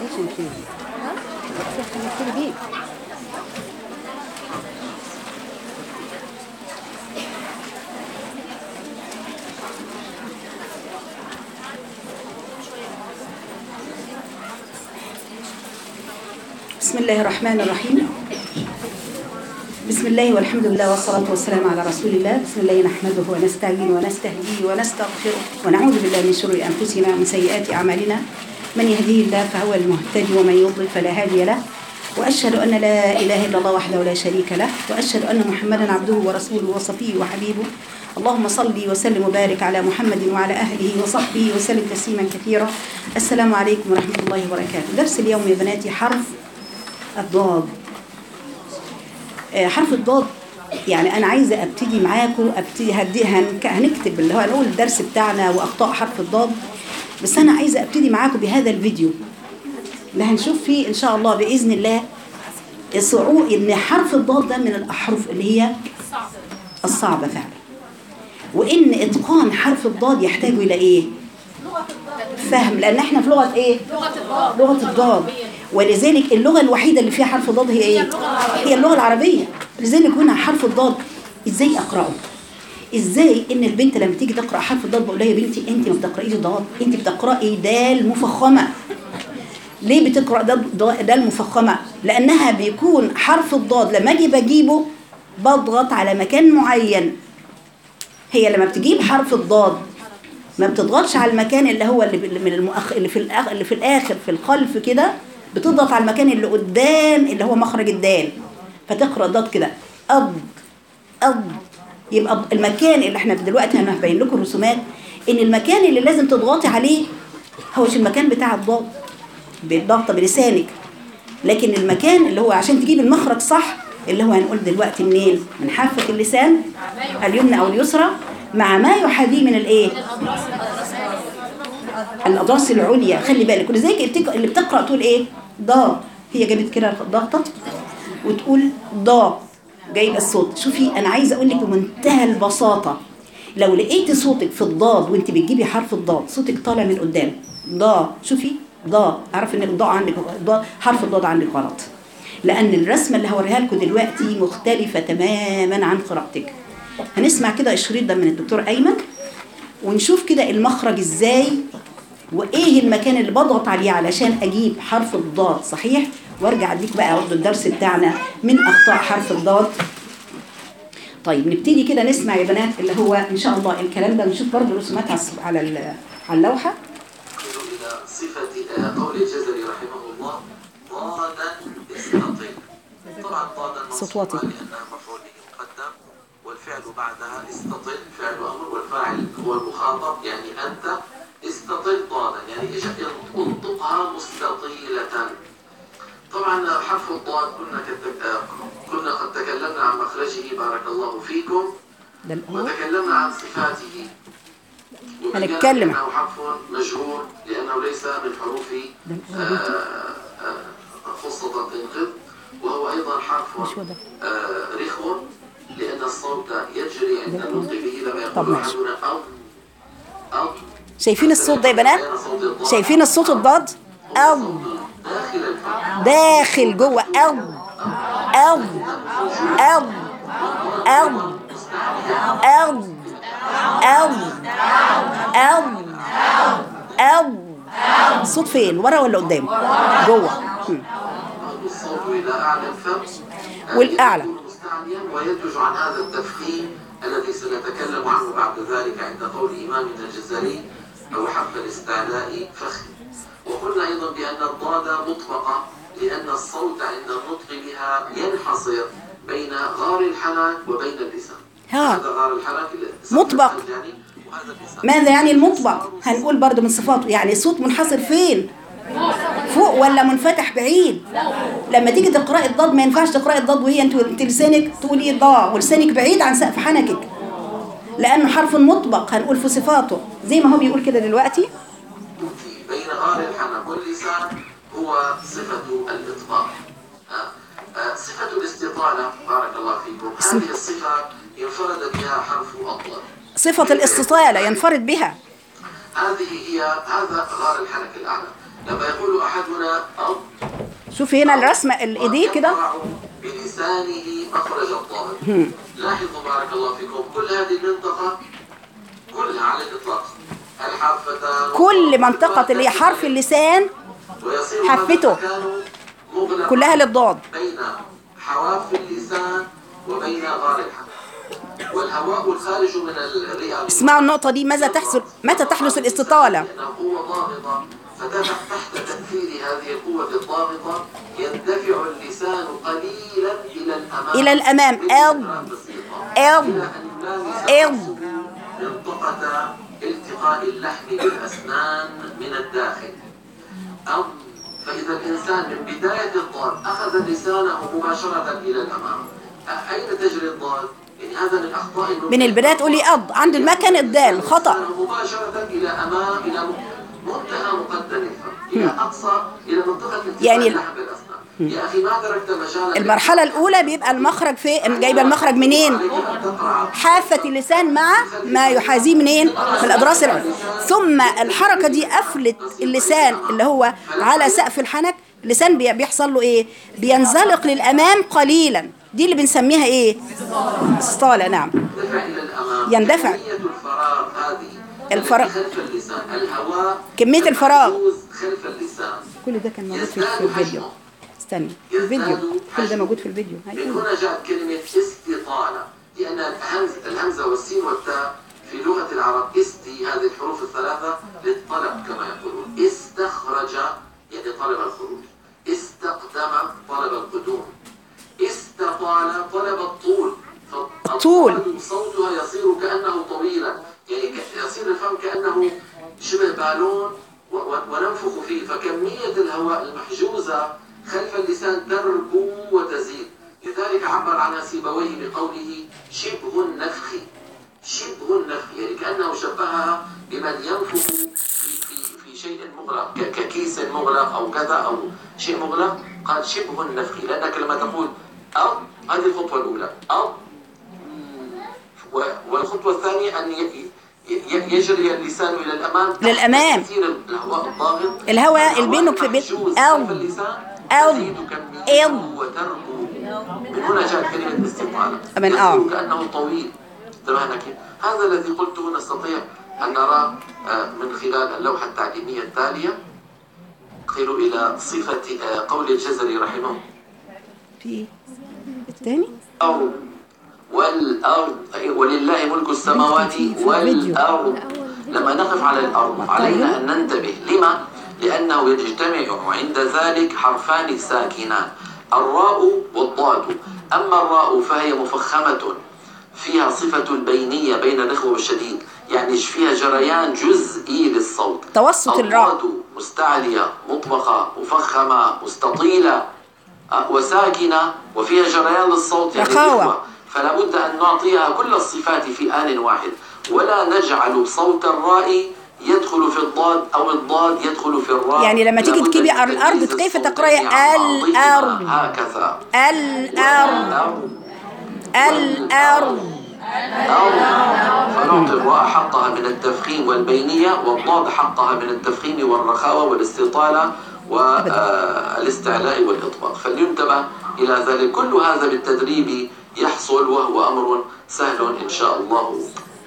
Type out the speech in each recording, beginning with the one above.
عشان تيجي عشان تيجي بسم الله الرحمن الرحيم بسم الله والحمد لله والصلاة والسلام على رسول الله بسم الله نحمده ونستعين ونستهديه ونستغفره ونعوذ بالله من شرور أنفسنا ومن سيئات أعمالنا من يهديه الله فهو المهتدي ومن يضلل فلا هادي له وأشهد أن لا إله إلا الله وحده لا شريك له وأشهد أن محمدا عبده ورسوله وصفيه وحبيبه اللهم صل وسلم وبارك على محمد وعلى أهله وصحبه وسلم تسليما كثيرا السلام عليكم ورحمة الله وبركاته درس اليوم يا بناتي حرف الضاد آه، حرف الضاد يعني انا عايزه ابتدي معاكم ابتدي هدي هن- هنكتب اللي هو هنقول الدرس بتاعنا واخطاء حرف الضاد بس انا عايزه ابتدي معاكم بهذا الفيديو اللي هنشوف فيه ان شاء الله باذن الله الصعود ان حرف الضاد ده من الاحرف اللي هي الصعبه فعلا وان اتقان حرف الضاد يحتاج الى ايه فهم لان احنا في لغه ايه لغه الضاد ولذلك اللغه الوحيده اللي فيها حرف الضاد هي ايه هي اللغه العربيه لذلك هنا حرف الضاد ازاي اقراه ازاي ان البنت لما تيجي تقرا حرف الضاد بقول لها يا بنتي انت ما بتقرايش ضاد انت بتقراي دال مفخمه ليه بتقرا ده ده- دال مفخمه لانها بيكون حرف الضاد لما اجي بجيبه بضغط على مكان معين هي لما بتجيب حرف الضاد ما بتضغطش على المكان اللي هو اللي بال- من المؤخ... اللي في الأخ... اللي في الاخر في الخلف كده بتضغط على المكان اللي قدام اللي هو مخرج الدال فتقرا ضاد كده أض أض يبقى المكان اللي احنا دلوقتي هنبين لكم الرسومات ان المكان اللي لازم تضغطي عليه هو مش المكان بتاع الضاد بالضغطه بلسانك لكن المكان اللي هو عشان تجيب المخرج صح اللي هو هنقول دلوقتي منين من حافه اللسان اليمنى او اليسرى مع ما يحاذيه من الايه الاضراس العليا خلي بالك ولذلك التك- اللي بتقرا تقول ايه ضا هي جابت كده ضغطه وتقول ضا جايبه الصوت شوفي انا عايزه اقول لك بمنتهى البساطه لو لقيتي صوتك في الضاد وانت بتجيبي حرف الضاد صوتك طالع من قدام ضا شوفي ضا اعرف ان الضاء عندك ضا حرف الضاد عندك غلط لان الرسمه اللي هوريها لكم دلوقتي مختلفه تماما عن قراءتك هنسمع كده الشريط ده من الدكتور ايمن ونشوف كده المخرج ازاي وايه المكان اللي بضغط عليه علشان اجيب حرف الضاد صحيح وارجع اديك بقى برضه الدرس بتاعنا من اخطاء حرف الضاد طيب نبتدي كده نسمع يا بنات اللي هو ان شاء الله الكلام ده نشوف برضه رسومات على الس- على ال- على اللوحه إلى صفة آه، قول الجزري رحمه الله ضادا استطل طبعا ضادا صوت منصوبة واطي. لأنها مفعول به مقدم والفعل بعدها استطل فعل أمر والفاعل هو المخاطب يعني أنت استطل ضادا يعني إيش انطقها مستطيلة طبعا حرف الضاد كنا كت- آه، كنا قد تكلمنا عن مخرجه بارك الله فيكم ده الاول وتكلمنا عن صفاته وبينا هنتكلم. أنه حرف مجهور لأنه ليس من حروف ده آه، الأول آه، خصة تنقض وهو أيضا حرف مش هو ده. آه، رخو لأن الصوت يجري عند ده النطق به لما طب يقول ماشي. أحدنا أض أض شايفين الصوت ده يا بنات شايفين الصوت الضاد او داخل الفم داخل جوه او او او او او او او او الصوت فين ورا ولا قدام جوه هم. الصوت إلى أعلى الفم آه، والأعلى. يكون مستعليا وينتج عن هذا التفخيم الذي سنتكلم عنه بعد ذلك عند قول إمامنا الجزري أو حرف الاستعلاء فخم وقلنا أيضا بأن الضاد مطبقة لأن الصوت عند النطق بها ينحصر بين غار الحنك وبين اللسان ها. هذا غار الحنك مطبق. الجاني وهذا اللسان ماذا يعني المطبق هنقول برضو من صفاته يعني الصوت منحصر فين فوق ولا منفتح بعيد لما تيجي تقراي الضاد ما ينفعش تقراي الضاد وهي انت انت لسانك تقولي ضاء ولسانك بعيد عن سقف حنكك لانه حرف مطبق هنقول في صفاته زي ما هو بيقول كده دلوقتي بين غار الحنك واللسان هو صفة الإطباق آه، آه، صفة الاستطالة بارك الله فيكم هذه الصفة انفرد بها حرف الضاد صفة الاستطالة ينفرد بها هذه هي هذا غار الحنك الأعلى لما يقول أحدنا أض شوفي هنا الرسمة الايديه كده ويقطع بلسانه مخرج الضاد لاحظوا بارك الله فيكم كل هذه المنطقة كلها على الإطلاق الحافتان كل منطقة اللي هي حرف اللسان ويصير حافته. هذا المكان مغلقا كلها للضاد بين حواف اللسان وبين غار الحنك والهواء الخارج من الرئة اسمعوا النقطة دي ماذا تحصل متى تحدث الاستطالة لأنها قوة ضاغطة فتحت تحت تأثير هذه القوة الضاغطة يندفع اللسان قليلا إلى الأمام إلى الأمام. بفترات بسيطة. أو. إلى أن يلامس أو. الرأس منطقة التقاء اللحم بالأسنان من الداخل أم فإذا الإنسان من بداية الضاد أخذ لسانه مباشرة إلى الأمام أ- أين تجري الضاد؟ يعني هذا من أخطاء من البداية تقولي أض عند المكان الدال خطأ مباشرة إلى أمام إلى منتهى مقدم الفم إلى أقصى إلى منطقة التقاء يعني ال- اللحم بالأسنان يا أخي ما تركت مجالا المرحلة الأولى بيبقى المخرج في جايبة المخرج منين عليك أن تقرأ حافة اللسان مع ما يحاذيه منين في الأضراس العليا ثم الحركة دي قفلت اللسان اللي هو على سقف الحنك اللسان بي- بيحصل له ايه بينزلق للأمام قليلا دي اللي بنسميها ايه استطالة نعم يندفع إلى الأمام يندفع. كمية الفراغ هذه الفراغ. التي خلف اللسان الهواء كمية الفراغ. المحجوز خلف اللسان كل ده كان موجود في في الفيديو استني في الفيديو كل ده موجود في الفيديو من هيقول. هنا جاءت كلمة استطالة لأن الهمز الهمزة والسين والتاء في لغة العرب استي هذه الحروف الثلاثة للطلب كما يقولون استخرج يعني طلب الخروج استقدم طلب القدوم استطال طلب الطول الطول. فالطال صوتها يصير كأنه طويلا يعني ك- يصير الفم كأنه شبه بالون و- و- وننفخ فيه فكمية الهواء المحجوزة خلف اللسان تربو وتزيد لذلك عبر عنها سيبويه بقوله شبه النفخ شبه النفخ يعني كأنه شبهها بمن ينفخ في, في, في شيء مغلق ك- ككيس مغلق أو كذا أو شيء مغلق قال شبه النفخ لأنك لما تقول أو هذه الخطوة الأولى أو و- والخطوة الثانية أن ي- ي- يجري اللسان إلى الأمام تحت للأمام. تأثير الهواء الضاغط الهواء اللي بينك في بين- المحجوز أو. خلف اللسان أو. تزيد كميته أو. وتربو من هنا جاءت كلمة استطالة من أو. يصير كأنه طويل انتبهنا كيف هذا الذي قلته نستطيع أن نراه آه، من خلال اللوحة التعليمية التالية قيلوا إلى صفة آه، قول الجزري رحمه في ايه التاني الأرض والأرض أي ولله ملك السماوات في الفيديو. والأرض لما نقف على الأرض علينا أن ننتبه لما؟ لأنه يجتمع عند ذلك حرفان ساكنان الراء والضاد أما الراء فهي مفخمة فيها صفة البينية بين الإخوة والشديد يعني فيها جريان جزئي للصوت توسط الراء. الضاد مستعلية مطبقة مفخمة مستطيلة أه، وساكنة وفيها جريان للصوت يعني رخاوة. الإخوة. فلا بد أن نعطيها كل الصفات في آن واحد ولا نجعل صوت الراء يدخل في الضاد أو الضاد يدخل في الراء يعني لما تيجي لابد تجيبي من الأرض تمييز كيف الصوتين تقرأي عن بعضهما الأرض؟ هكذا الأرض الأرض أو فنعطي الراء حقها من التفخيم والبينية والضاد حقها من التفخيم والرخاوة والاستطالة والاستعلاء والإطباق فلينتبه إلى ذلك كل هذا بالتدريب يحصل وهو أمر سهل إن شاء الله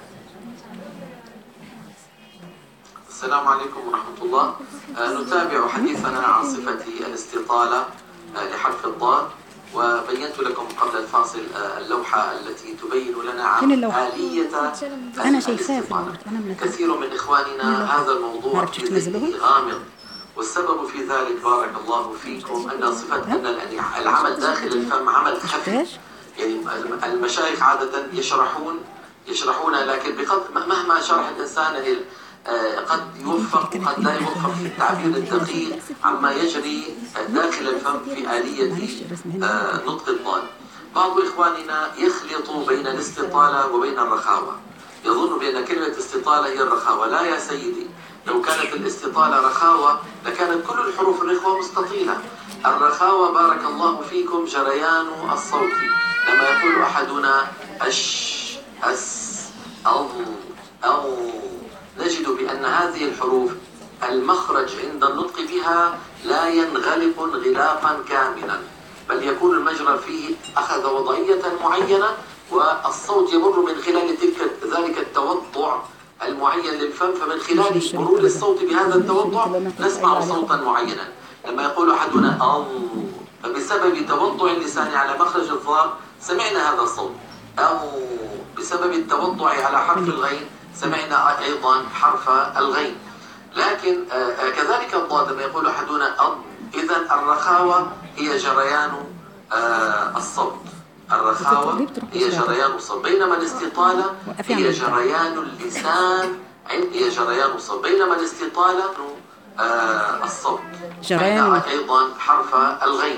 السلام عليكم ورحمة الله آه، نتابع حديثنا عن صفة الاستطالة آه، لحرف الضاد وبينت لكم قبل الفاصل آه، اللوحة التي تبين لنا فين عن اللوحة؟ آلية أنا شايفاها في الاستطالة. اللوحة، أنا منزلها. كثير من إخواننا هذا الموضوع عرفتوا في تنزلوها؟ ذهنه غامض والسبب في ذلك بارك الله فيكم أن صفة أن العمل داخل الفم عمل خفي شفتهاش؟ يعني المشايخ عادة يشرحون يشرحون لكن بقدر مهما شرح الإنسان يعني آه، قد يوفق وقد لا يوفق في التعبير الدقيق عما يجري داخل الفم في آلية آه، نطق الضاد بعض إخواننا يخلط بين الاستطالة وبين الرخاوة يظن بأن كلمة استطالة هي الرخاوة لا يا سيدي لو كانت الاستطالة رخاوة لكانت كل الحروف الرخوة مستطيلة الرخاوة بارك الله فيكم جريان الصوت لما يقول أحدنا أش أس أو أو نجد بأن هذه الحروف المخرج عند النطق بها لا ينغلق انغلاقا كاملا بل يكون المجرى فيه أخذ وضعية معينة والصوت يمر من خلال تلك ذلك التوضع المعين للفم فمن خلال مرور الصوت بهذا التوضع نسمع صوتا معينا لما يقول أحدنا أو فبسبب توضع اللسان على مخرج الظاء سمعنا هذا الصوت أو بسبب التوضع على حرف الغين سمعنا أيضا حرف الغين لكن آه، آه، كذلك الضاد لما يقول أحدنا أض إذا الرخاوة هي جريان آه، الصوت الرخاوة هي جريان الصوت بينما الاستطالة هي جريان اللسان عند هي جريان الصوت بينما الاستطالة آه، الصوت جريان. سمعنا أيضا حرف الغين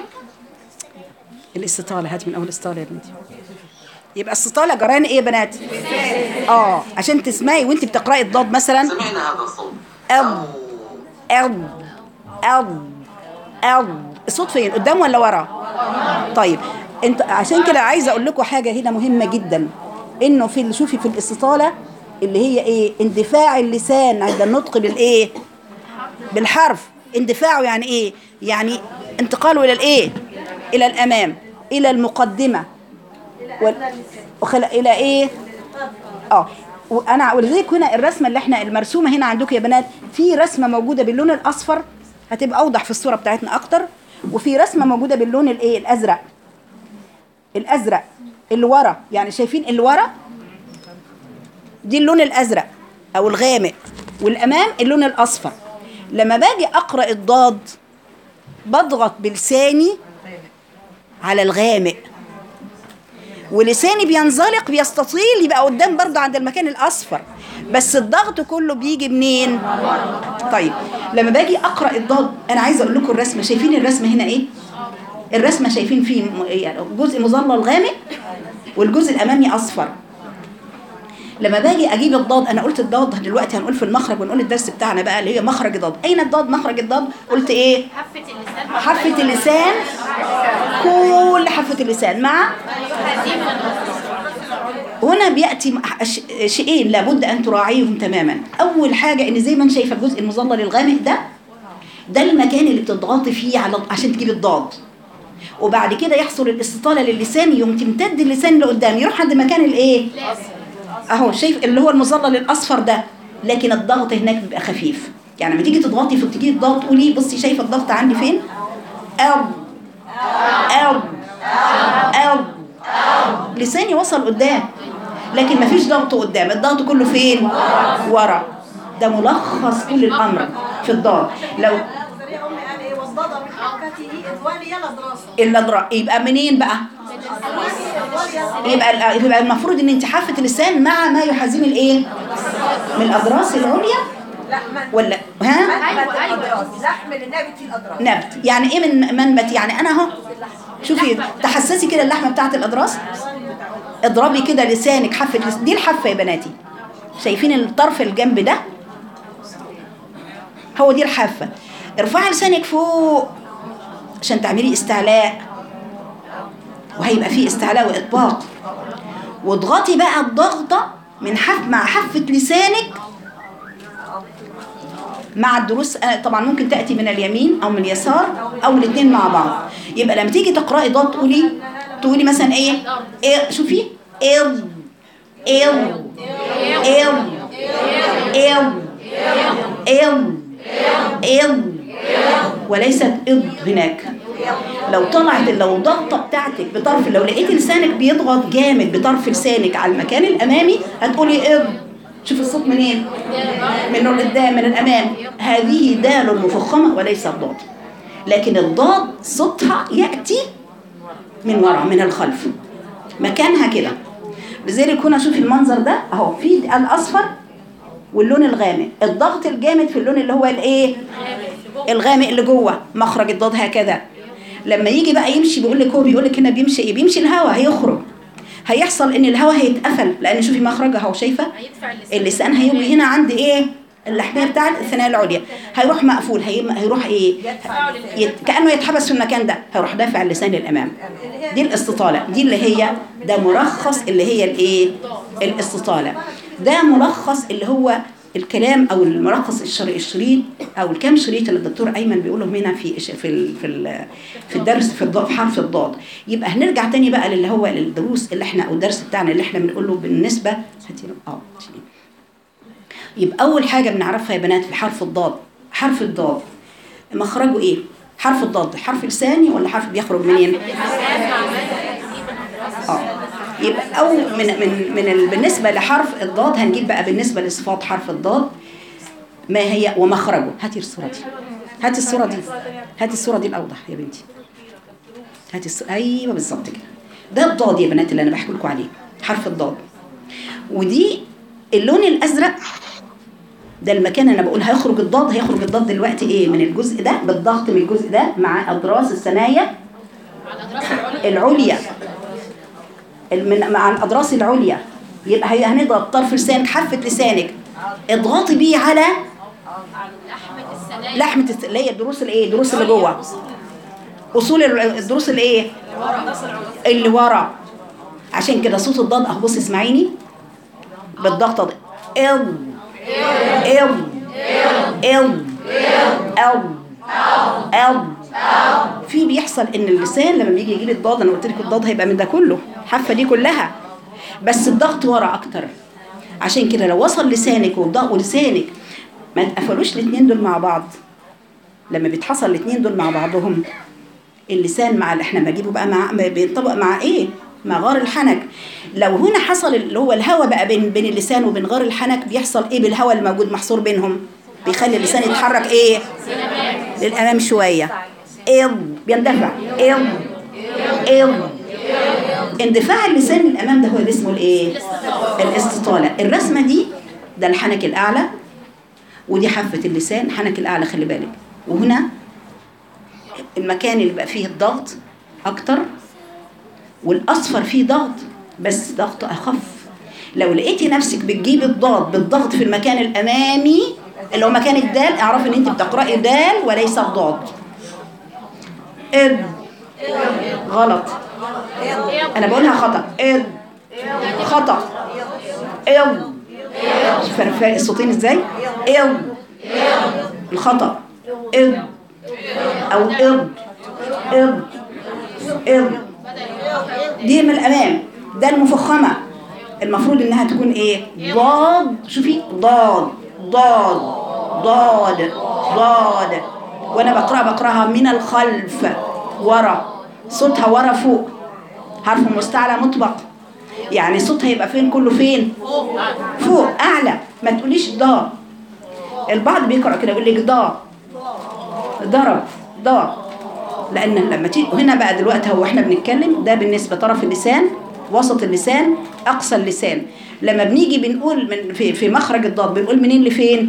الاستطالة هات من أول استطالة يا بنتي يبقى السطالة جران ايه يا بنات اه عشان تسمعي وانت بتقرأي الضاد مثلا سمعنا هذا الصوت أو. أو أو أو الصوت فين قدام ولا ورا طيب انت عشان كده عايزه اقول لكم حاجه هنا مهمه جدا انه في شوفي في الاستطاله اللي هي ايه اندفاع اللسان عند النطق بالايه بالحرف اندفاعه يعني ايه يعني انتقاله الى الايه الى الامام الى المقدمه وال- وخل... الى ايه اه وانا ولذلك هنا الرسمه اللي احنا المرسومه هنا عندكم يا بنات في رسمه موجوده باللون الاصفر هتبقى اوضح في الصوره بتاعتنا اكتر وفي رسمه موجوده باللون الايه الازرق الازرق اللي ورا يعني شايفين اللي ورا دي اللون الازرق او الغامق والامام اللون الاصفر لما باجي اقرا الضاد بضغط بلساني على الغامق ولساني بينزلق بيستطيل يبقى قدام برضه عند المكان الاصفر بس الضغط كله بيجي منين طيب لما باجي اقرا الضاد انا عايزه اقول لكم الرسمه شايفين الرسمه هنا ايه الرسمه شايفين فيه م- يعني جزء مظلل غامق والجزء الامامي اصفر لما باجي اجيب الضاد انا قلت الضاد دلوقتي هنقول في المخرج ونقول الدرس بتاعنا بقى اللي هي مخرج الضاد اين الضاد مخرج الضاد قلت ايه حافة اللسان حافه اللسان كل حافه اللسان مع هنا بياتي مع ش- شيئين لابد ان تراعيهم تماما اول حاجه ان زي ما انت شايفه الجزء المظلل الغامق ده ده المكان اللي بتضغطي فيه على عشان تجيبي الضاد وبعد كده يحصل الاستطاله للسان يوم تمتد اللسان لقدام يروح عند مكان الايه اهو شايف اللي هو المظلل الاصفر ده لكن الضغط هناك بيبقى خفيف يعني لما تيجي تضغطي في تيجي الضغط تقولي بصي شايفه الضغط عندي فين او او او لساني وصل قدام لكن مفيش ضغط قدام الضغط كله فين ورا ده ملخص كل الامر في الضاد لو طريقة أمي قال إيه وضض من حركته إذوان يلا دراسة الا ضرا يبقى منين بقى يبقى يبقى المفروض ان انت حافه اللسان مع ما يحازين الايه من الاضراس العليا لا من ولا ها منبت الأضراس لحم النابت فيه الأضراس نبت يعني ايه من منبت يعني انا اهو شوفي تحسسي كده اللحمه بتاعت الاضراس اضربي كده لسانك حافه لس... دي الحافه يا بناتي شايفين الطرف الجنب ده هو دي الحافه ارفعي لسانك فوق عشان تعملي استعلاء وهيبقى فيه استعلاء واطباق واضغطي بقى الضغطه من حف مع حافه لسانك مع الدروس آه، طبعا ممكن تأتي من اليمين أو من اليسار أو الاثنين مع بعض يبقى لما تيجي تقرأي ضاد تقولي تقولي مثلا إيه إيه شوفي إض إض إض إض إض إض وليست إض هناك لو طلعت لو الضغطة بتاعتك بطرف لو لقيت لسانك بيضغط جامد بطرف لسانك على المكان الأمامي هتقولي إض شوف الصوت منين من القدام من الامام هذه دال مفخمه وليس الضاد لكن الضاد صوتها ياتي من وراء من الخلف مكانها كده لذلك هنا شوفي المنظر ده اهو في الاصفر واللون الغامق الضغط الجامد في اللون اللي هو الايه الغامق اللي جوه مخرج الضاد هكذا لما يجي بقى يمشي بيقول لك هو بيقول لك هنا بيمشي ايه بيمشي الهواء هيخرج هيحصل ان الهواء هيتقفل لان شوفي مخرجها اهو شايفه هيدفع اللسان اللسان هيجي هنا عند ايه اللحميه بتاعت الثنايا العليا هيروح مقفول هي- هيروح ايه يت... كانه يتحبس في المكان ده هيروح دافع اللسان للامام دي الاستطاله دي اللي هي ده ملخص اللي هي الايه الاستطاله ده ملخص اللي هو الكلام او الملخص الشر- الشريط او الكام شريط اللي الدكتور ايمن بيقولهم هنا في في ال- في ال- في الدرس في الضاد في حرف الضاد يبقى هنرجع تاني بقى للي هو الدروس اللي احنا او الدرس بتاعنا اللي احنا بنقوله بالنسبه هاتي اه شيلي. يبقى اول حاجه بنعرفها يا بنات في حرف الضاد حرف الضاد مخرجه ايه حرف الضاد حرف لساني ولا حرف بيخرج منين اه يبقى او من من من ال- بالنسبه لحرف الضاد هنجيب بقى بالنسبه لصفات حرف الضاد ما هي ومخرجه هاتي الصوره دي هاتي الصوره دي هاتي الصوره دي الاوضح يا بنتي هاتي الص... ايوه بالظبط كده ده الضاد يا بنات اللي انا بحكي لكم عليه حرف الضاد ودي اللون الازرق ده المكان انا بقول هيخرج الضاد هيخرج الضاد دلوقتي ايه من الجزء ده بالضغط من الجزء ده مع اضراس الثنايا العليا من مع الاضراس العليا يبقى هي هنضغط طرف لسانك حافه لسانك اضغطي بيه على لحمه الس- اللي هي الضروس الايه الضروس اللي جوه اصول ال- الضروس الايه اللي ورا عشان كده صوت الضاد اهو بصي اسمعيني بالضغطه دي ال ال ال ال ال في بيحصل ان اللسان لما بيجي يجيب الضاد انا قلت لك الضاد هيبقى من ده كله حافه دي كلها بس الضغط ورا اكتر عشان كده لو وصل لسانك والضغط ولسانك ما تقفلوش الاثنين دول مع بعض لما بيتحصل الاثنين دول مع بعضهم اللسان مع اللي احنا بجيبه بقى مع ما بينطبق مع ايه مع غار الحنك لو هنا حصل اللي هو الهواء بقى بين بين اللسان وبين غار الحنك بيحصل ايه بالهواء الموجود محصور بينهم بيخلي اللسان يتحرك ايه للامام شويه ال بيندفع ال ال اندفاع اللسان للامام ده هو اللي اسمه الايه الاستطاله الرسمه دي ده الحنك الاعلى ودي حافه اللسان حنك الاعلى خلي بالك وهنا المكان اللي بقى فيه الضغط اكتر والاصفر فيه ضغط بس ضغط اخف لو لقيتي نفسك بتجيبي الضاد بالضغط في المكان الامامي اللي هو مكان الدال اعرفي ان انت بتقراي دال وليس الضاد اد غلط انا بقولها خطا اد خطا ال شوف انا فارق الصوتين ازاي ال الخطا اد او اد اد اد دي من الامام ده المفخمه المفروض انها تكون ايه ضاد شوفي ضاد ضاد ضاد ضاد وانا بقرا بقراها من الخلف ورا صوتها ورا فوق حرف مستعلى مطبق يعني صوتها يبقى فين كله فين فوق اعلى ما تقوليش ضا البعض بيقرا كده يقول لك ضا ضرب ضا لان لما تيجي هنا بقى دلوقتي هو احنا بنتكلم ده بالنسبه طرف اللسان وسط اللسان اقصى اللسان لما بنيجي بنقول من في, في مخرج الضاد بنقول منين لفين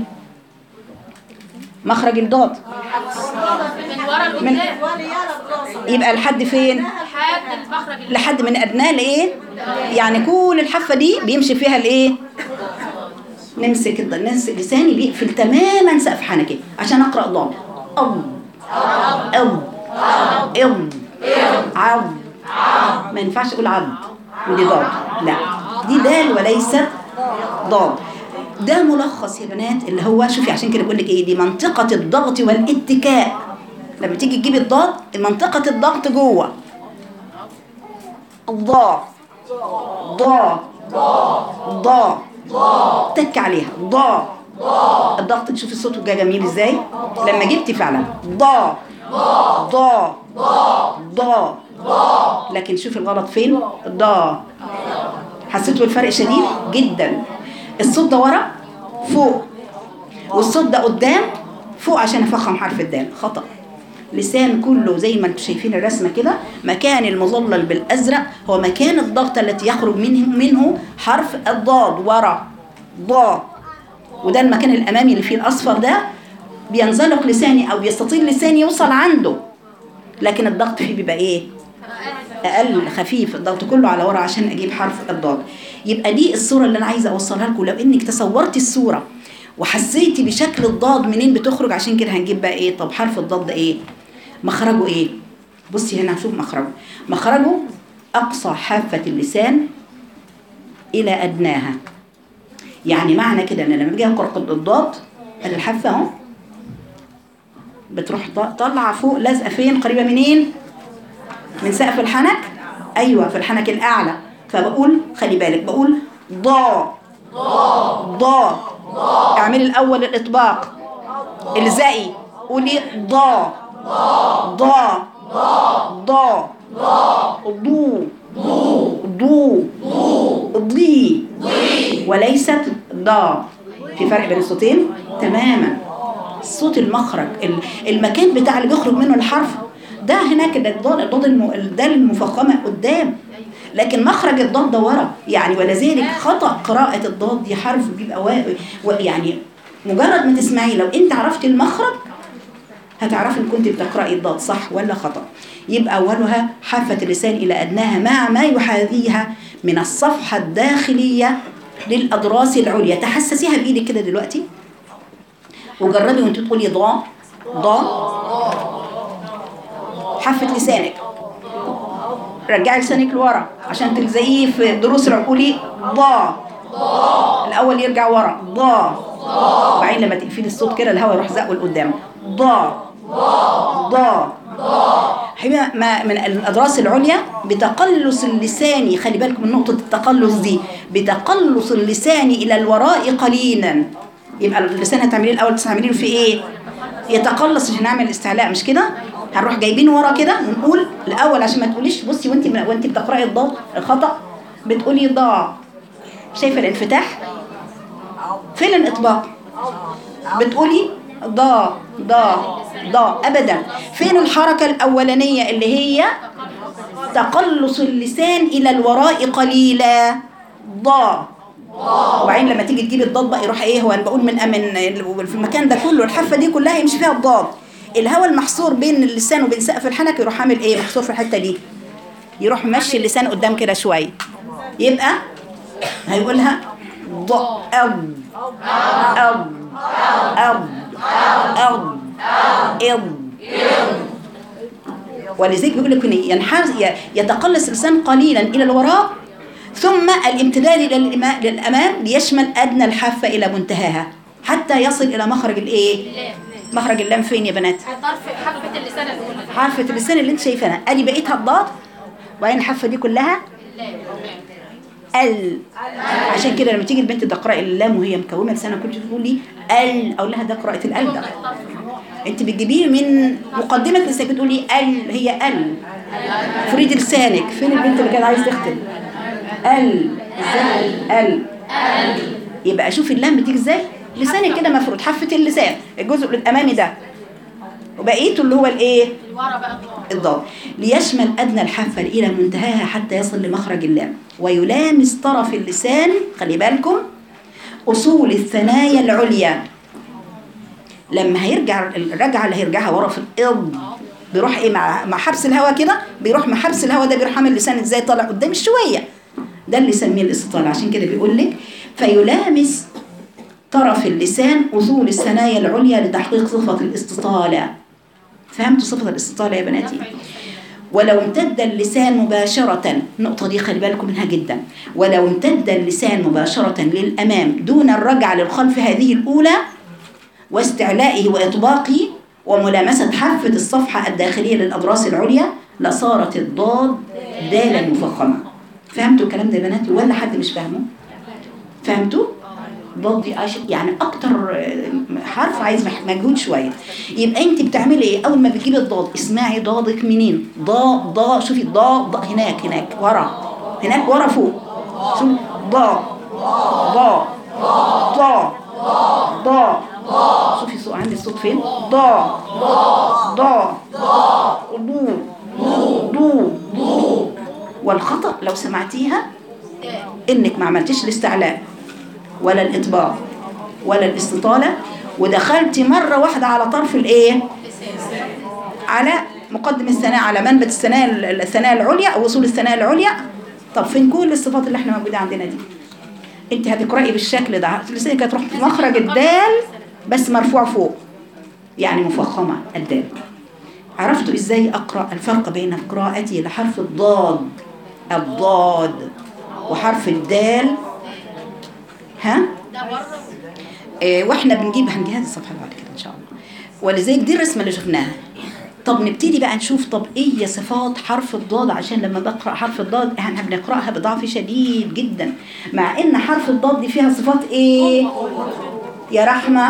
مخرج الضاد من ورا من لقدام يبقى لحد فين لحد المخرج اللي لحد من ادناه لايه يعني كل الحافه دي بيمشي فيها الايه نمسك الض- نمسك لساني بيقفل تماما سقف حنكي عشان اقرا ضاد ام ام ام عض ما ينفعش اقول عض ودي ضاد لا دي دال وليست ضاد ده ملخص يا بنات اللي هو شوفي عشان كده بقول لك ايه دي منطقه الضغط والاتكاء لما تيجي تجيبي الضاد منطقه الضغط جوه الضاء ضاء ضاء تك عليها ضاء الضغط تشوفي الصوت جاي جميل ازاي لما جبتي فعلا ضاء ضاء ضاء لكن شوفي الغلط فين ضاء حسيتوا بالفرق شديد جدا الصوت ده ورا فوق والصوت ده قدام فوق عشان افخم حرف الدال خطأ لسان كله زي ما انتم شايفين الرسمه كده مكان المظلل بالازرق هو مكان الضغط التي يخرج منه منه حرف الضاد ورا ضا وده المكان الامامي اللي فيه الاصفر ده بينزلق لساني او بيستطيل لساني يوصل عنده لكن الضغط فيه بيبقى ايه اقل خفيف الضغط كله على ورا عشان اجيب حرف الضاد يبقى دي الصوره اللي انا عايزه اوصلها لكم لو انك تصورتي الصوره وحسيتي بشكل الضاد منين بتخرج عشان كده هنجيب بقى ايه طب حرف الضاد ده ايه مخرجه ايه بصي هنا هنشوف مخرجه مخرجه اقصى حافه اللسان الى ادناها يعني معنى كده ان لما باجي اقرا الضاد ادي الحافه اهو بتروح ط- طالعه فوق لازقه فين قريبه منين من سقف الحنك ايوه في الحنك الاعلى فبقول خلي بالك بقول ضا ضا اعملي الاول الاطباق الزقي قولي ضا ضا ضا ضو ضو ضي وليست ضا في فرق بين الصوتين تماما الصوت المخرج ال- المكان بتاع اللي بيخرج منه الحرف ده هناك ده الضاد الضاد الم- الدال المفخمه قدام لكن مخرج الضاد ده ورا يعني ولذلك خطا قراءه الضاد دي حرف بيبقى وا- و- يعني مجرد ما تسمعيه لو انت عرفت المخرج هتعرفي ان كنت بتقراي الضاد صح ولا خطا يبقى اولها حافه اللسان الى ادناها مع ما يحاذيها من الصفحه الداخليه للاضراس العليا تحسسيها بايدك كده دلوقتي وجربي وانت تقولي ضا ضا حافه لسانك رجعي لسانك لورا عشان تلزقيه في دروس العقولي ضا الاول يرجع ورا ضا وبعدين لما تقفلي الصوت كده الهواء يروح زقه لقدام ضا ضا هي ما من الاضراس العليا بتقلص اللسان خلي بالكم من نقطه التقلص دي بتقلص اللسان الى الوراء قليلا يبقى اللسان هتعمليه الاول تعمليه في ايه يتقلص عشان نعمل استعلاء مش كده هنروح جايبين ورا كده ونقول الاول عشان ما تقوليش بصي وانت وانت بتقراي الضاد الخطا بتقولي ضا شايفه الانفتاح فين الاطباق بتقولي ضا ضا ضا ابدا فين الحركه الاولانيه اللي هي تقلص اللسان الى الوراء قليلا ضا وبعدين لما تيجي تجيب الضاد بقى يروح ايه هو انا بقول من من في المكان ده كله الحافه دي كلها يمشي فيها الضاد الهواء المحصور بين اللسان وبين سقف الحنك يروح عامل ايه محصور في الحته دي يروح ممشي اللسان قدام كده شويه يبقى هيقولها ض أب أب أب أب إض ولذلك بيقول لك إن ينحاز يتقلص اللسان قليلا إلى الوراء ثم الامتداد إلى الإما- للأمام ليشمل أدنى الحافة إلى منتهاها حتى يصل إلى مخرج الإيه؟ مخرج اللام فين يا بنات؟ طرف حافة اللسان الأولى حافة اللسان اللي أنت شايفاها أدي بقيتها الضاد وبعدين الحافة دي كلها ال عشان كده لما تيجي البنت تقرا اللام وهي مكومه لسانها كنت تقول لي ال اقول لها ده قراءه ال ده انت بتجيبيه من مقدمه لسانك بتقولي ال هي ال فريد لسانك فين البنت اللي كانت عايز تختم ال ازاي ال يبقى شوفي اللام بتيجي ازاي لسانك كده مفروض حافه اللسان الجزء الامامي ده وبقيته اللي هو الايه ورا بقى الضاد الضاد ليشمل أدنى الحافة إلى منتهاها حتى يصل لمخرج اللام ويلامس طرف اللسان خلي بالكم أصول الثنايا العليا لما هيرجع الرجعة اللي هيرجعها ورا في الإض بيروح إيه مع مع حبس الهواء كده بيروح مع حبس الهواء ده بيروح عامل اللسان إزاي طالع قدام شوية ده اللي يسميه الاستطالة عشان كده بيقول لك فيلامس طرف اللسان أصول الثنايا العليا لتحقيق صفة الاستطالة فهمتوا صفة الاستطالة يا بناتي؟ ولو امتد اللسان مباشرة النقطة دي خلي بالكم منها جدا ولو امتد اللسان مباشرة للأمام دون الرجعة للخلف هذه الأولى واستعلائه وإطباقه وملامسة حافة الصفحة الداخلية للأضراس العليا لصارت الضاد دالا مفخمة فهمتوا الكلام ده يا بنات ولا حد مش فاهمه؟ فهمتوا؟ ضاد دي عايش- يعني اكتر آه، حرف عايز مح- مجهود شويه يبقى انت بتعملي ايه اول ما بتجيبي الضاد اسمعي ضادك منين ضا ضا شوفي ضا ضا هناك هناك ورا هناك ورا فوق شوفي ضا ضا ضا ضا شوفي صوت عندي الصوت فين ضا ضا ضو ضو والخطأ لو سمعتيها انك ما عملتيش الاستعلاء ولا الإطباق ولا الاستطالة ودخلتي مرة واحدة على طرف الإيه؟ على مقدم الثناء على منبت الثناء الثناء العليا أو وصول الثناء العليا طب فين كل الصفات اللي احنا موجودة عندنا دي؟ انت هتقرأي بالشكل ده لسانك هتروح في مخرج الدال بس مرفوع فوق يعني مفخمة الدال عرفتوا ازاي اقرأ الفرق بين قراءتي لحرف الضاد الضاد وحرف الدال ها ده بره آه، واحنا بنجيب هنجهز الصفحه اللي بعد كده ان شاء الله ولذلك دي الرسمه اللي شفناها طب نبتدي بقى نشوف طب ايه هي صفات حرف الضاد عشان لما بقرا حرف الضاد احنا بنقراها بضعف شديد جدا مع ان حرف الضاد دي فيها صفات ايه يا رحمه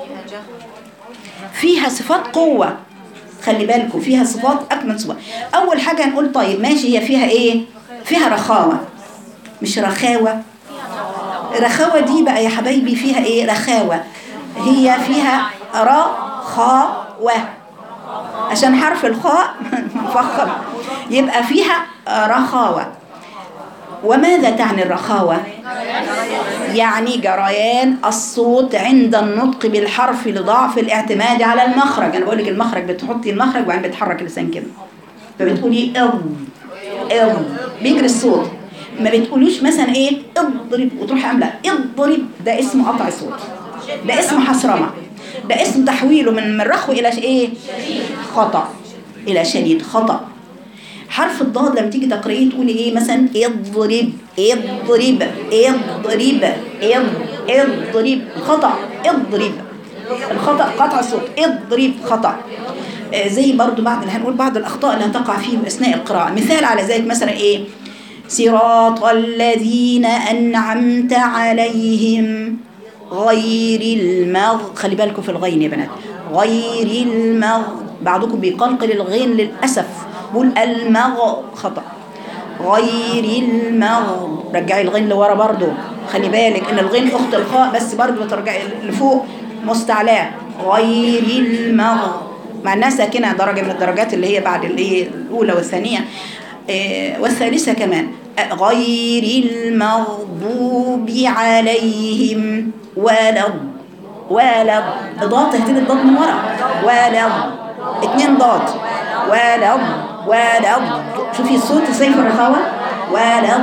فيها صفات قوه خلي بالكم فيها صفات اكمل صفات اول حاجه هنقول طيب ماشي هي فيها ايه فيها رخاوه مش رخاوه رخاوة دي بقى يا حبايبي فيها ايه رخاوة هي فيها رخاوة عشان حرف الخاء مفخم يبقى فيها رخاوة وماذا تعني الرخاوة يعني جريان الصوت عند النطق بالحرف لضعف الاعتماد على المخرج انا بقول لك المخرج بتحطي المخرج وبعدين بتحرك اللسان كده فبتقولي اض اض بيجري الصوت ما بتقولوش مثلا ايه اضرب وتروحي عامله اضرب ده اسم قطع صوت ده اسم حصرمه ده اسم تحويله من من رخو الى ش- ايه خطا الى شديد خطا حرف الضاد لما تيجي تقرأيه تقولي ايه مثلا اضرب اضرب اضرب اض اضرب خطأ اضرب الخطأ قطع الصوت اضرب خطأ آه، زي برضو بعض اللي هنقول بعض الأخطاء اللي هتقع فيه أثناء القراءة مثال على ذلك مثلا ايه صراط الذين أنعمت عليهم غير المغ خلي بالكم في الغين يا بنات غير المغ بعضكم بيقلقل الغين للأسف بقول المغ خطأ غير المغ رجعي الغين لورا برضو خلي بالك ان الغين اخت الخاء بس برضو بترجعي لفوق مستعلاه غير المغ مع انها ساكنه درجه من الدرجات اللي هي بعد اللي هي الاولى والثانيه آه، والثالثه كمان آه، غير المغضوب عليهم ولا ولا ضاد تهتدي الضاد من ورا ولا اتنين ضاد ولا ولا شوفي الصوت ازاي في الرخاوة ولا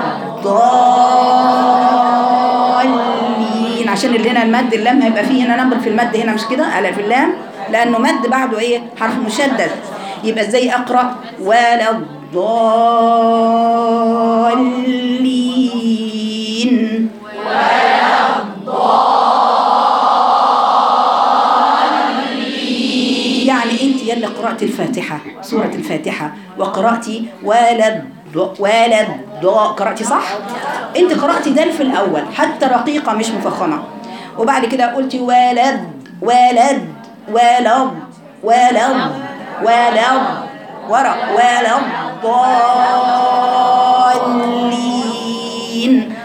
الضالين عشان اللي هنا المد اللام هيبقى فيه هنا نمبر في المد هنا مش كده على في اللام لانه مد بعده ايه حرف مشدد يبقى ازاي اقرا ولا الضالين يعني انت يلا قرأت الفاتحة سورة الفاتحة وقرأتي ولد ولد قرأتي صح؟ انت قرأتي دال في الأول حتى رقيقة مش مفخمة وبعد كده قلتي ولد ولد ولد ولد ولد ورا ولد ضالين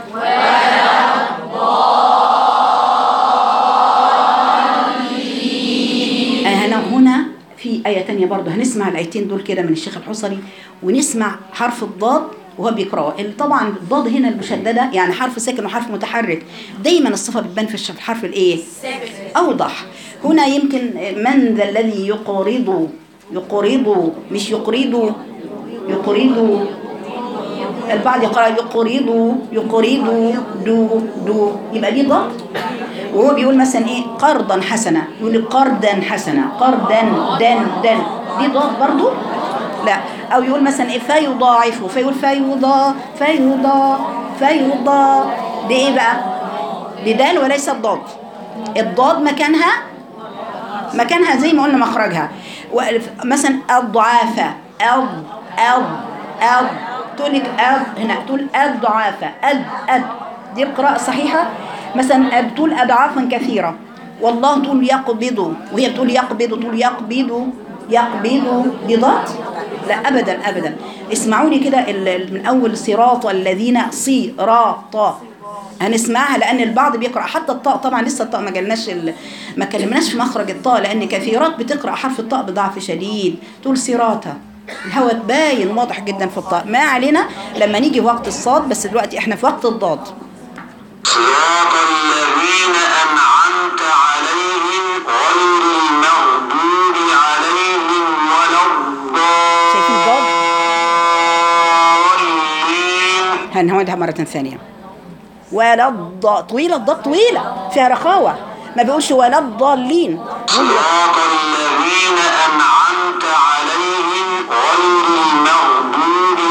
هنا هنا في آية تانية برضه هنسمع الآيتين دول كده من الشيخ الحصري ونسمع حرف الضاد وهو بيقرأه ال- طبعا الضاد هنا المشددة يعني حرف ساكن وحرف متحرك دايما الصفة بتبان في الش- في الحرف الايه؟ أوضح هنا يمكن من ذا الذي يقرض يقرض مش يقرض يقرض البعض يقرأ يقرض يقرض دو دو يبقى دي ضاد وهو بيقول مثلا ايه قرضا حسنا يقول قرضا حسنا قرضا دن دن دي ضاد برضو لا او يقول مثلا ايه فيضاعفه فيقول فيضا فيضا فيضا دي ايه بقى دي دال وليس الضاد الضاد مكانها مكانها زي ما قلنا مخرجها وألف- مثلا الضعافة أض أض أض تقول لك أض هنا تقول الضعافة أد أد دي القراءة الصحيحة مثلا بتقول أضعافا كثيرة والله تقول يقبض وهي بتقول يقبض تقول يقبض يقبض بضاد لا أبدا أبدا اسمعوني كده ال- ال- من أول صراط الذين صراط هنسمعها لان البعض بيقرا حتى الطاء طبعا لسه الطاء ما جالناش ال... ما كلمناش في مخرج الطاء لان كثيرات بتقرا حرف الطاء بضعف شديد تقول صراطه الهواء باين واضح جدا في الطاء ما علينا لما نيجي في وقت الصاد بس دلوقتي احنا في وقت الضاد صراط الذين أنعمت عليهم غير المغضوب عليهم ولا شايفين الضاد الضالين هنعودها مرة ثانية ولا الضاد طويلة الضاد طويلة فيها رخاوة ما بيقولش ولا الضالين صراط الذين أنعمت عليهم غير المغضوب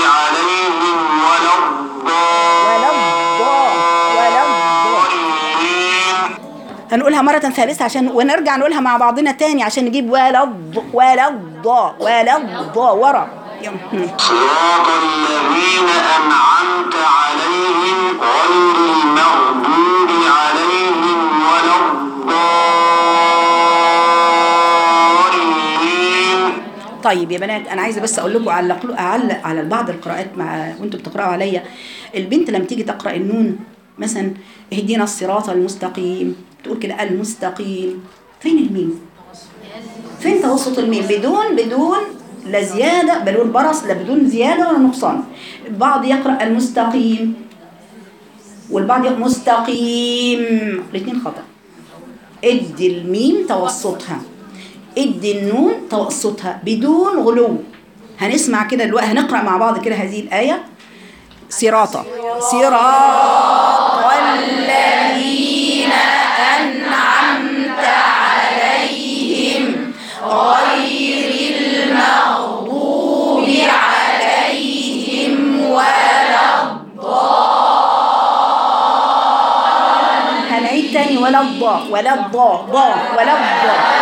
عليهم ولا ولا الضاد ولا الضاد الضالين مرة ثالثة عشان ونرجع نقولها مع بعضنا تاني عشان نجيب ولا الض ولا الضا ولا الضا ورا يلا. صراط الذين أنعمت عليهم غير المغضوب عليهم ولا الضالين طيب يا بنات انا عايزه بس اقول لكم اعلق اعلق على بعض القراءات مع وانتوا بتقراوا عليا البنت لما تيجي تقرا النون مثلا اهدينا الصراط المستقيم تقول كده المستقيم فين الميم فين توسط الميم بدون بدون لا زياده بدون برص لا بدون زياده ولا نقصان البعض يقرا المستقيم والبعض يقرا مستقيم الاثنين خطا ادي الميم توسطها ادي النون توسطها بدون غلو هنسمع كده دلوقتي هنقرا مع بعض كده هذه الايه صراطا صراط الذين انعمت عليهم غير المغضوب عليهم ولا هنعيد تاني ولا الضاء ولا الضاء ضاء ولا الضاء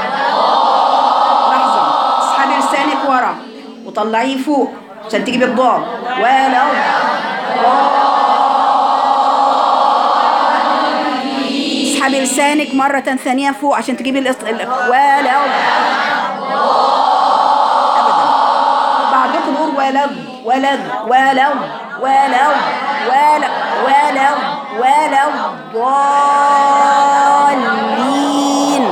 لحظة اسحبي لسانك ورا وطلعيه فوق عشان تجيبي الضاد ولا اسحبي لسانك مرة ثانية فوق عشان تجيبي الاص... ال- ولا أبدا بعضكم يقول ولد ولد ولد ولد ولد ولد ولد ضالين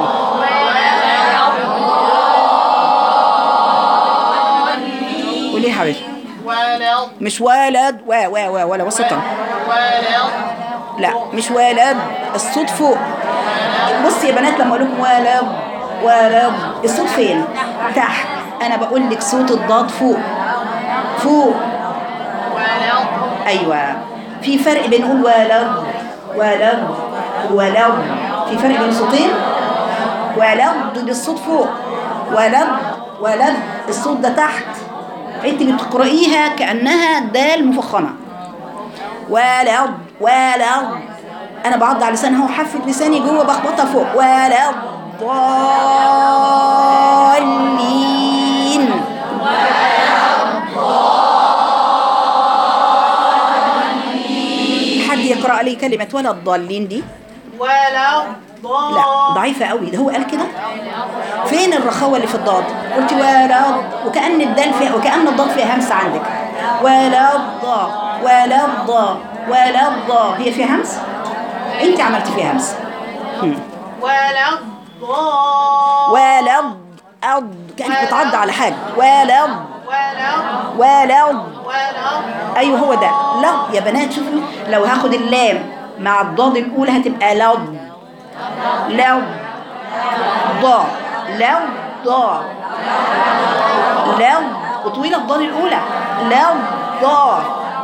قولي يا حبيبتي ولد مش ولد و و و ولا وسطا ولد لا مش ولد الصوت فوق بصي يا بنات لما اقول لكم ولد ولد الصوت فين تحت انا بقول لك صوت الضاد فوق فوق ولد ايوه في فرق بين نقول ولد ولد ولد في فرق بين صوتين ولد دي الصوت فوق ولد ولد الصوت ده تحت انت بتقرأيها كأنها دال مفخمة ولد ولد انا بعض على لسانها وحفت لساني جوه بخبطها فوق ولد ضالين حد يقرأ لي كلمة ولا الضالين دي ولا لا ضعيفة قوي ده هو قال كده فين الرخاوة اللي في الضاد قلت ولا وكأن الدال فيها وكأن الضاد فيها همس عندك ولا الضا ولا الضا ولا الضا هي فيها همس انت عملتي فيها همس هم. ولا الضال ولا الض أض كأنك بتعض على حاجة ولا الض ولا ولا الض ولا ايوه هو ده لا يا بنات شوفوا لو هاخد اللام مع الضاد الاولى هتبقى لض لو ضا لو ضا لو وطويلة الضاد الأولى لو ضا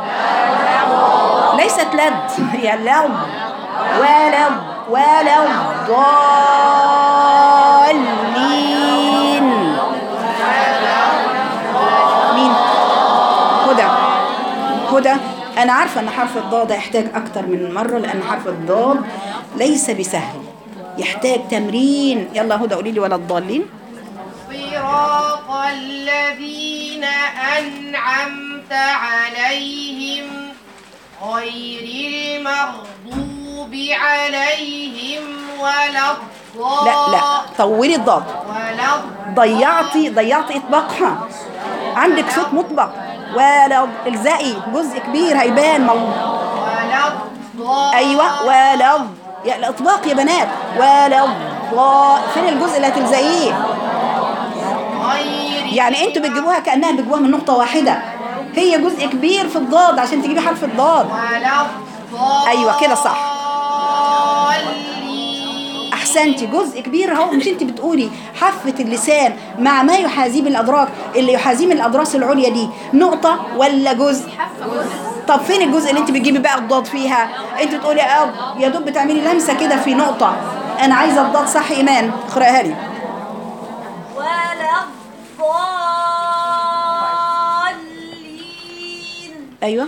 ليست لد هي لو ولو ولو ضالين مين هدى هدى أنا عارفة أن حرف الضاد يحتاج أكتر من مرة لأن حرف الضاد ليس بسهل يحتاج تمرين يلا هدى قولي لي ولا الضالين صراط الذين أنعمت عليهم غير المغضوب عليهم ولا الضال لا لا طولي الضاد ولا ضيعتي ضيعتي اطباقها عندك صوت مطبق ولا الزقي جزء كبير هيبان مو... ولا الضال ايوه ولا يا الاطباق يا بنات ولا الضاء فين الجزء اللي هتلزقيه غير يعني انتوا بتجيبوها كانها بتجيبوها من نقطه واحده هي جزء كبير في الضاد عشان تجيبي حرف الضاد ولا الضال أيوة كده صح. احسنتي جزء كبير اهو مش انت بتقولي حافه اللسان مع ما يحاذيه من الادراك اللي يحاذيه من الاضراس العليا دي نقطه ولا جزء طب فين الجزء اللي انت بتجيبي بقى الضاد فيها انت بتقولي اه يا دوب بتعملي لمسه كده في نقطه انا عايزه الضاد صح ايمان اقراها لي ولا الضالين ايوه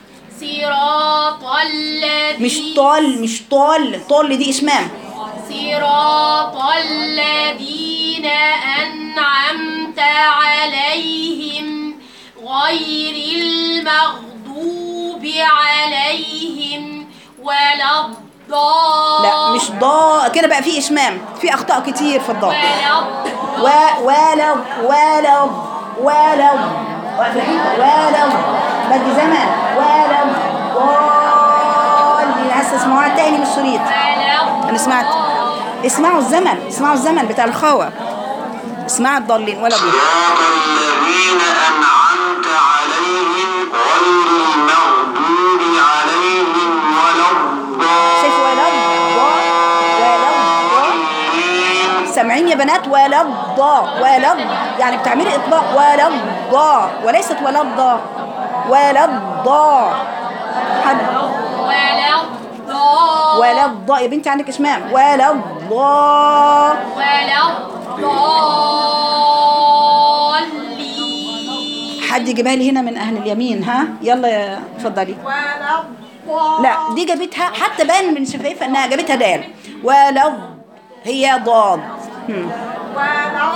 صراط الذين مش طال مش طال طال دي اشمام صراط صراط الذين أنعمت عليهم غير المغضوب عليهم ولا الضالين لا مش ضاء كده بقى في اشمام في اخطاء كتير في الضاء ولا و ولو ولو ولو في الحته ولو بدي زمن ولو ضالين عايز تسمعوها تاني من الشريط ولا انا سمعت اسمعوا الزمن اسمعوا الزمن بتاع الخوة اسمعوا الضالين ولا ضالين صراط الذين أنعمت عليهم غير المغضوب عليهم ولا شايفوا ولا الضاء ولا الضاء سامعين يا بنات ولا الضاء ولا الض- يعني بتعملي اطلاق ولا الضاء وليست ولا الضاء ولا الضاء حد ولا الضالين ولا الضاء يا بنتي عندك اشمام ولا الضاء ولا الضالين حد يجيبها لي هنا من اهل اليمين ها يلا يا اتفضلي ولا الضالين لا دي جابتها حتى بان من شفايفها انها جابتها دال ولو هي ضاد هم. ولا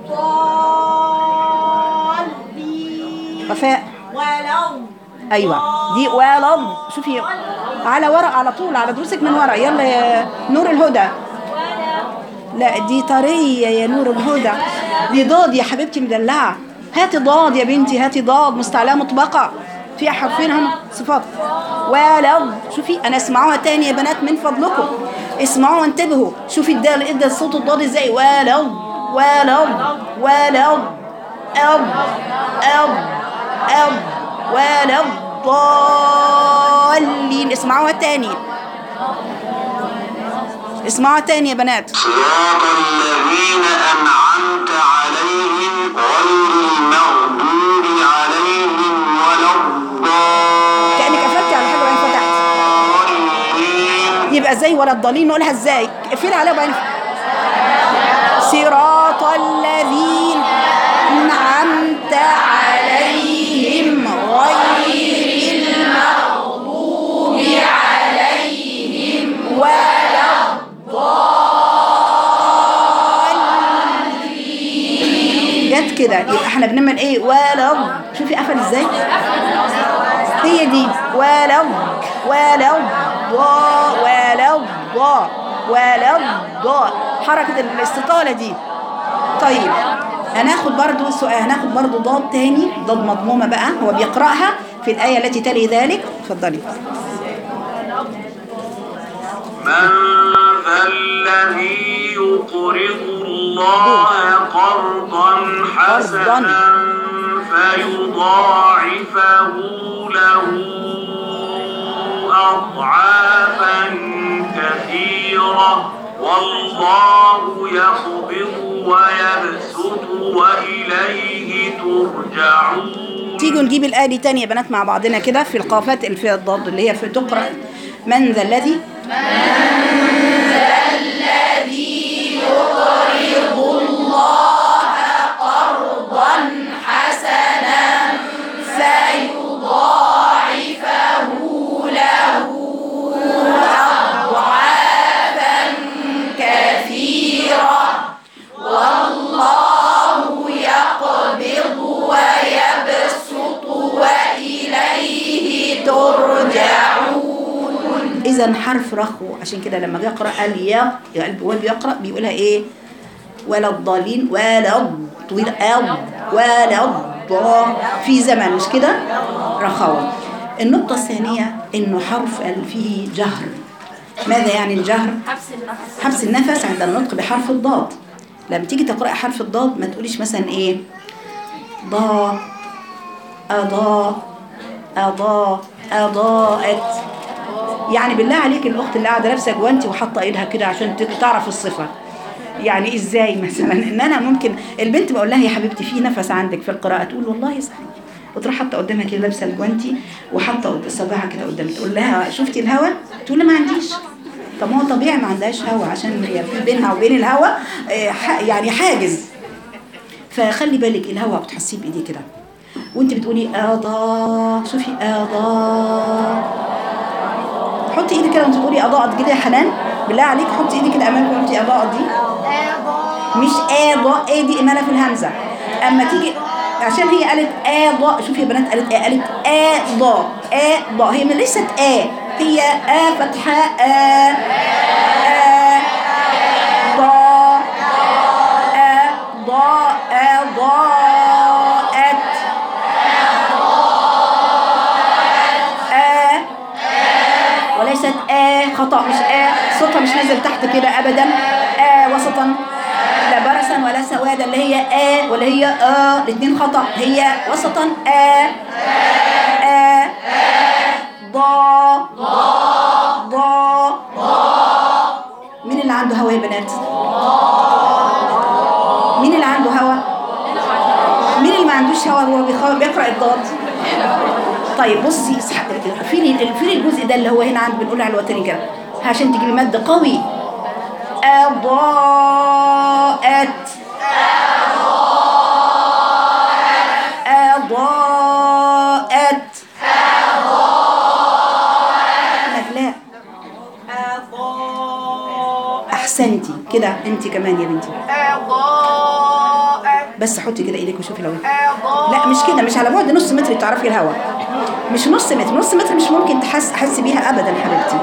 الضالين وفاء ولو ايوه دي ولض شوفي على ورق على طول على دروسك من ورق يلا يا نور الهدى لا دي طريه يا نور الهدى دي ضاد يا حبيبتي مدلعه هاتي ضاد يا بنتي هاتي ضاد مستعلاه مطبقه فيها حرفين هم صفات ولو شوفي انا اسمعوها تاني يا بنات من فضلكم اسمعوا وانتبهوا شوفي الدال ادى الصوت الضاد ازاي ولو ولو ولو أب أب أب ولا الضالين اسمعوها تاني اسمعوها تاني يا بنات صراط الذين أنعمت عليهم غير المغضوب عليهم ولا كأنك قفلتي على حاجة وبعدين فتحت الضالين يبقى ازاي ولا الضالين نقولها ازاي اقفلي عليها وبعدين صراط الذين أنعمت عليهم غير المغضوب عليهم ولا الضالين جت كده يبقى احنا بنعمل ايه ولا الض- شوفي قفل ازاي هي دي ولو ولو ضاء ولو ضاء ولو ضاء حركة الاستطالة دي طيب هناخد برضو سؤال هناخد برضو ضاد تاني ضاد مضمومة بقى هو بيقرأها في الآية التي تلي ذلك اتفضلي من ذا الذي يقرض الله قرضا حسنا فيضاعفه له أضعافا كثيرة والله يقبض ويبسط وإليه ترجعون تيجوا نجيب الآية دي تاني يا بنات مع بعضنا كده في القافات اللي فيها الضاد اللي هي في تقرأ من ذا الذي إذا حرف رخو عشان كده لما جه يقرأ قال يا وهو بيقرأ بيقولها إيه ولا الضالين ولا الض- طويل أض ولا الضا في زمن مش كده رخاوة النقطة الثانية إنه حرف ال- فيه جهر ماذا يعني الجهر؟ حبس النفس عند النطق بحرف الضاد لما تيجي تقرأ حرف الضاد ما تقوليش مثلا إيه ضا أضاء أضاء أضاءت يعني بالله عليك الاخت اللي قاعده لابسه جوانتي وحاطه ايدها كده عشان ت- تعرف الصفه يعني ازاي مثلا ان انا ممكن البنت بقول لها يا حبيبتي في نفس عندك في القراءه تقول والله صحيح وتروح حاطه قدامها كده لابسه الجوانتي وحاطه قد- صباعها كده قدام تقول لها شفتي الهوا تقول لها ما عنديش طب ما هو طبيعي ما عندهاش هوا عشان هي في بينها وبين الهوا آه، ح- يعني حاجز فخلي بالك الهوا بتحسيه بايديه كده وانت بتقولي اضاء شوفي اضاء حطي ايدك كده وانت بتقولي اضاءت كده يا حنان بالله عليك حطي ايدك كده امامك وانت اضاء دي مش اضاء ايه دي اماله في الهمزه اما تيجي عشان هي قالت اضاء شوفي يا بنات قالت ايه قالت اضاء اضاء هي من ليست ا هي ا فتحه ا ا ضاء ا ضاء ضاءت آ وليست آ خطأ مش آ صوتها مش نازل تحت كده أبدا آ وسطا لا برسا ولا سوادا اللي هي آ ولا هي آ الاثنين خطأ هي وسطا آ آ ضا ضا مين اللي عنده هوا يا بنات؟ مين اللي عنده هوا؟ مين اللي ما عندوش هوا هو بيخ- بيقرأ الضاد؟ طيب بصي اسح- اقفلي اقفلي الجزء ده اللي هو هنا عند بنقول على الوترين كده عشان تجيبي مد قوي أضاءت أضاءت لا أحسنتي كده أنت كمان يا بنتي بس حطي كده ايدك وشوفي لو لا مش كده مش على بعد نص متر تعرفي الهوا مش نص متر نص متر مش ممكن تحس تحسي بيها ابدا حبيبتي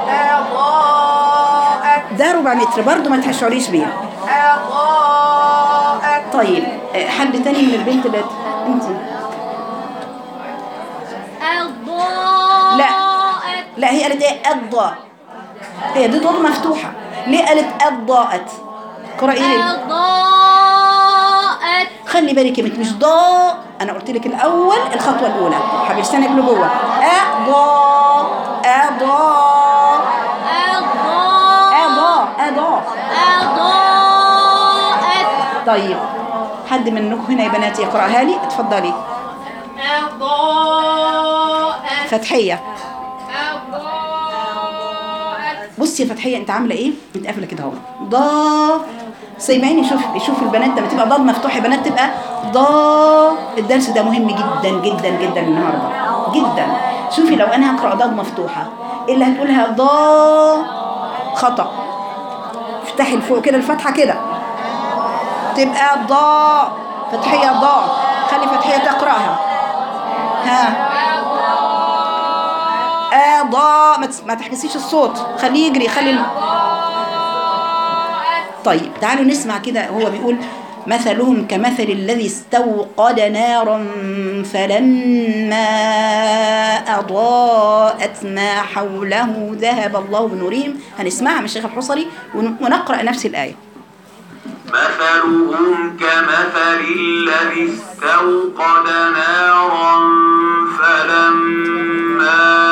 ده ربع متر برضو ما تشعريش بيها طيب آه، حد تاني من البنت اللي انت الضاء لا لا هي قالت ايه الضاء هي دي ضاد مفتوحه ليه قالت الضاءت قرأي لي الضاءت خلي بالك يا بنت مش ضاء انا قلت لك الاول الخطوه الاولى حبيبي لسانك لجوه اضاء اضاء الضاء اضاء اضاء الضاءت طيب حد منكم هنا يا بنات يقراها لي اتفضلي الضاءت فتحيه الضاءت بصي يا فتحيه انت عامله ايه انت قافله كده اهو ضا سيبعيني شوف شوف البنات لما تبقى ضاد مفتوح يا بنات تبقى ضا الدرس ده مهم جدا جدا جدا النهارده جدا شوفي لو انا هقرا ضاد مفتوحه إيه اللي هتقولها ضا خطا افتحي لفوق كده الفتحه كده تبقى ضا فتحيه ضا خلي فتحيه تقراها ها آه ضاء ما تس- ما تحبسيش الصوت خليه يجري خلي ال... طيب تعالوا نسمع كده هو بيقول مثلهم كمثل الذي استوقد نارا فلما أضاءت ما حوله ذهب الله بنورهم هنسمعها من الشيخ الحصري ون- ونقرأ نفس الآية مثلهم كمثل الذي استوقد نارا فلما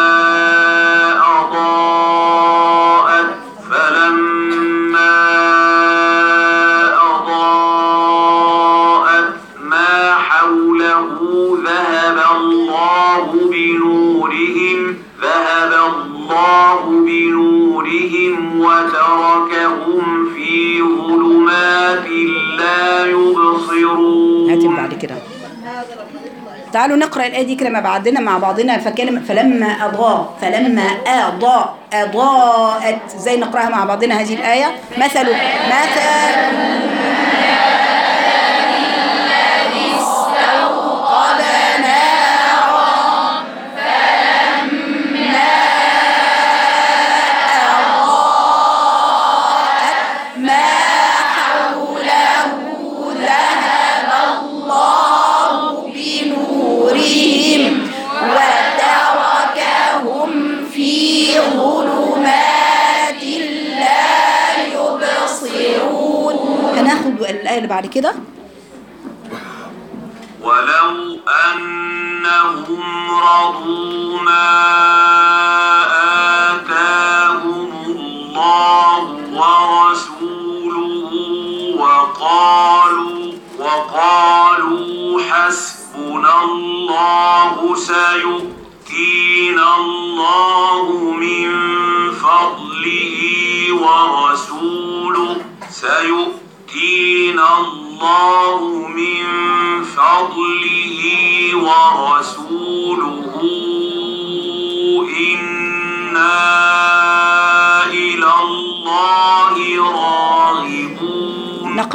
أضاءت فلما أضاءت ما حوله ذهب الله بنورهم ذهب الله بنورهم وتركهم في ظلمات لا يبصرون هاتي اللي بعد كده تعالوا نقرأ الآية دي كده مع بعضنا مع بعضنا فكلمة فلما أضاء فلما أضاء أضاءت زي نقرأها مع بعضنا هذه الآية مثل مثل استوقد نارا فلما أضاءت ما حوله ذهب الله بنورهم وتركهم في ظلمات لا يبصرون هناخد الآية اللي بعد كده ولو أنهم رضوا ما آتاهم الله ورسوله وقالوا وقالوا حسبنا الله سيؤتينا الله من فضله ورسوله سيؤتينا الله من فضله ورسوله إنا إلى الله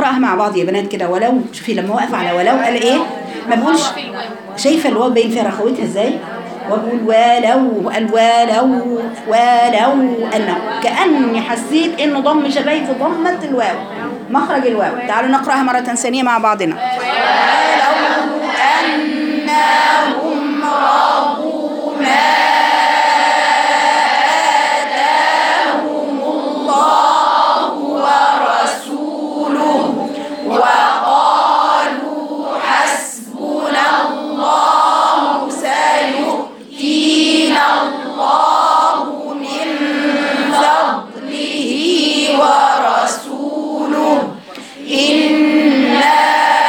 نقراها مع بعض يا بنات كده ولو شوفي لما وقف على ولو قال ايه ما بقولش شايفه الواو باين فيها رخوتها ازاي وبقول ولو قال ولو ولو انه كاني حسيت انه ضم شفايفه ضمت الواو مخرج الواو تعالوا نقراها مره ثانيه مع بعضنا ولو انهم رضوا ما آتاهم الله ورسوله وقالوا حسبنا الله سيؤتينا الله من فضله ورسوله إنا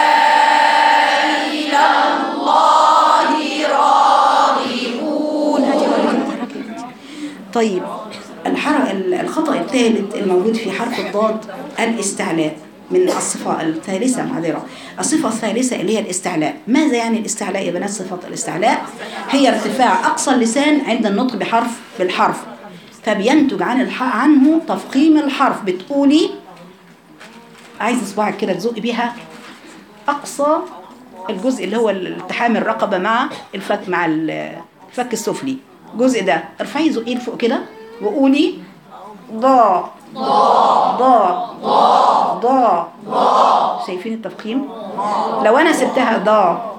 إلى الله راغبون طيب الحرق الخطأ الثالث الموجود في حرف الضاد الاستعلاء من الصفة الثالثة معذرة الصفة الثالثة اللي هي الاستعلاء ماذا يعني الاستعلاء يا بنات صفة الاستعلاء هي ارتفاع أقصى اللسان عند النطق بحرف بالحرف فبينتج عن الح... عنه تفخيم الحرف بتقولي عايز اصبعك كده تزقي بيها اقصى الجزء اللي هو التحام الرقبه مع الفك مع الفك السفلي الجزء ده ارفعي زقيه لفوق كده وقولي ضا ضا ضا ضا شايفين التفخيم لو انا سبتها ضا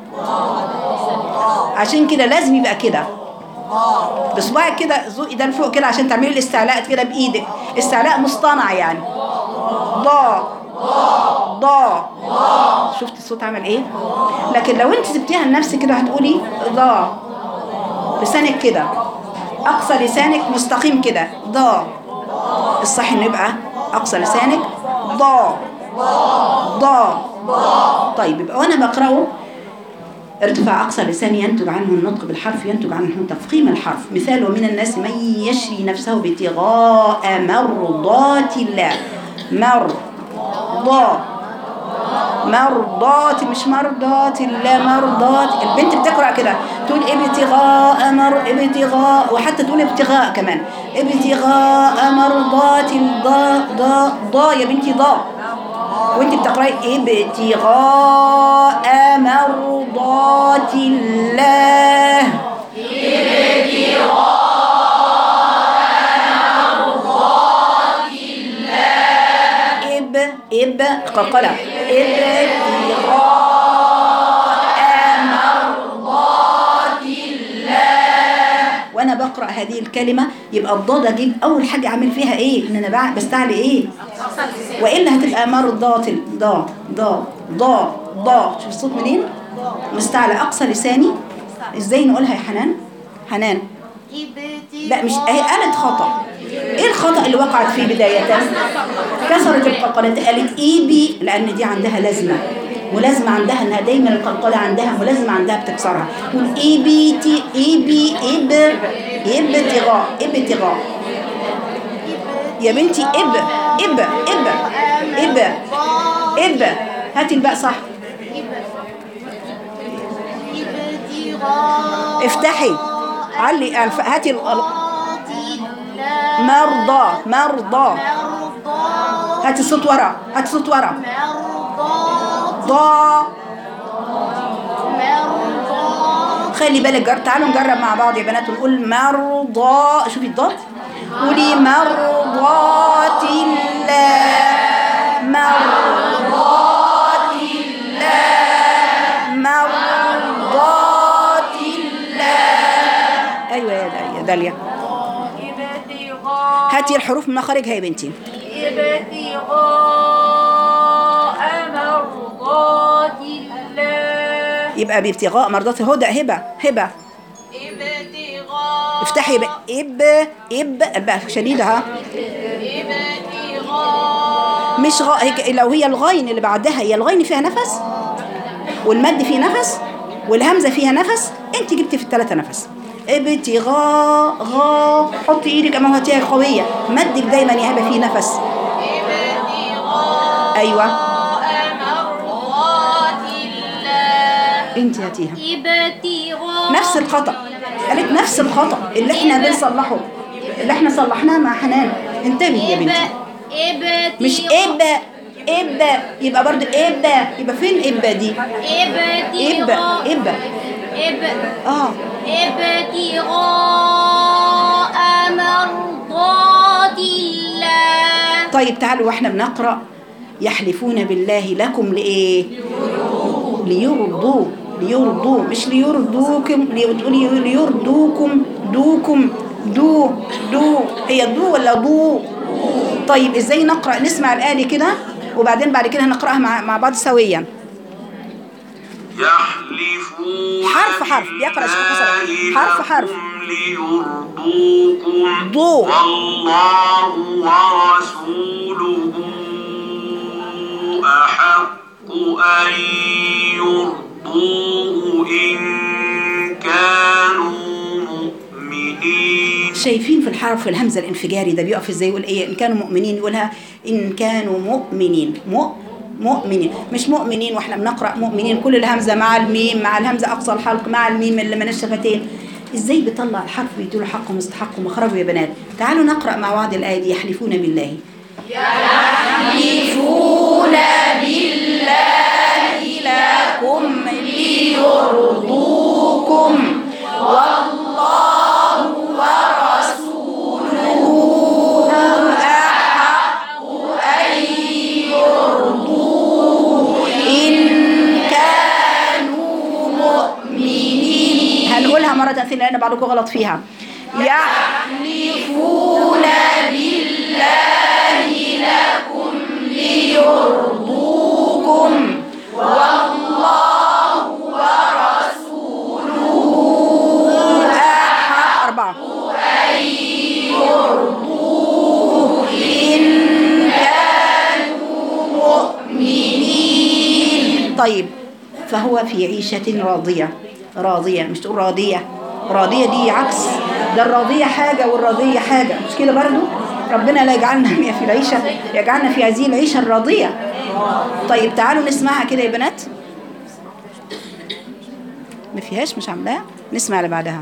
عشان كده لازم يبقى كده بصباعك كده زقي ده لفوق كده عشان تعملي الاستعلاء كده بايدك استعلاء مصطنع يعني ضا ضا شفت الصوت عمل ايه لكن لو انت سبتيها لنفسك كده هتقولي ضا لسانك كده اقصى لسانك مستقيم كده ضا الصح انه يبقى اقصى لسانك ضا ضا طيب يبقى وانا بقراه ارتفاع أقصى لسان ينتج عنه النطق بالحرف ينتج عنه تفخيم الحرف مثال ومن الناس من يشري نفسه ابتغاء مرضات الله مرضى مرضات مش مرضات الله مرضات البنت بتقرأ كده تقول ابتغاء مر ابتغاء وحتى تقول ابتغاء كمان ابتغاء مرضات الضاء ضاء ضاء يا بنتي ضاء وانت بتقراي ابتغاء مرضات الله اب اب قلقلة ابتغاء مرضات الله وانا بقرا هذه الكلمه يبقى الضاد اجيب اول حاجه اعمل فيها ايه ان انا بع- بستعلي ايه والا هتبقى مرضات ال- ضا ضا ضا ضا شوف الصوت منين مستعلى اقصى لساني ازاي نقولها يا حنان حنان لا مش هي قالت خطأ ايه الخطأ اللي وقعت فيه بداية كسرت القلقلة قالت اي بي لان دي عندها لازمة ملازمة عندها انها دايما القلقلة عندها ملازمة عندها بتكسرها تقول اي بي تي اي بي اب ابتغاء ابتغاء يا بنتي اب اب اب اب اب هاتي الباء صح افتحي علي الف- هاتي ال- ال- مرضى مرضى هاتي الصوت ورا هاتي الصوت ورا ضا خلي بالك جر... تعالوا نجرب مع بعض يا بنات ونقول مرضى شوفي الضاد قولي مرضات الله مرضات الله مرضات الله ايوه يا داليا داليا هاتي الحروف من مخارجها يا بنتي ابتغاء مرضات الله يبقى بابتغاء مرضات هدى هبه هبه ابتغاء افتحي بقى اب اب الباء شديده ها ابتغاء مش غا... هيك لو هي الغين اللي بعدها هي الغين فيها نفس والمد فيه نفس والهمزه فيها نفس انت جبتي في الثلاثه نفس ابتغاء غا حطي ايدك امام هاتيها قويه مدك دايما يا هبه فيه نفس ايوه مرضات الله انت هاتيها ابتغاء نفس الخطا قالت نفس الخطا اللي احنا بنصلحه اللي احنا صلحناه مع حنان انتبهي يا بنتي ابتغاء مش اب إبا يبقى برضو إبا يبقى فين إبا دي إبا ابتغاء إبا اب- آه ابتغاء مرضات الله طيب تعالوا واحنا بنقرأ يحلفون بالله لكم لإيه ليرضوا ليرضوا مش ليرضوكم لي- ليرضوكم دوكم دو دو هي دو ولا دو طيب ازاي نقرأ نسمع الآية دي كده وبعدين بعد كده هنقرأها مع, مع بعض سويا يحلفون حرف حرف بيقرأ الشيخ حسن. بالله حرف حرف. لكم ليرضوكم ضو. والله ورسوله أحق أن يرضوه إن كانوا مؤمنين شايفين في الحرف الهمزة الانفجاري ده بيقف ازاي يقول ايه ان كانوا مؤمنين يقولها ان كانوا مؤمنين مؤ مؤمنين مش مؤمنين واحنا بنقرا مؤمنين كل الهمزه مع الميم مع الهمزه اقصى الحلق مع الميم اللي من الشفتين ازاي بيطلع الحرف بيديله حقه مستحقه مخرجه يا بنات تعالوا نقرا مع بعض الايه دي يحلفون بالله يحلفون بالله لكم ليرضوكم والله ورسوله أحق أن يرضوه إن كانوا مؤمنين هنقولها مرة ثانية لأن بعضكم غلط فيها يحلفون بالله لكم ليرضوكم والله ورسوله أحق أربعة إن كانوا مؤمنين طيب فهو في عيشة راضية راضية مش تقول راضية راضية دي عكس ده الراضية حاجة والراضية حاجة مش كده برضو ربنا لا يجعلنا في العيشة يجعلنا في هذه العيشة الراضية طيب تعالوا نسمعها كده يا بنات ما فيهاش مش عاملاها نسمع اللي بعدها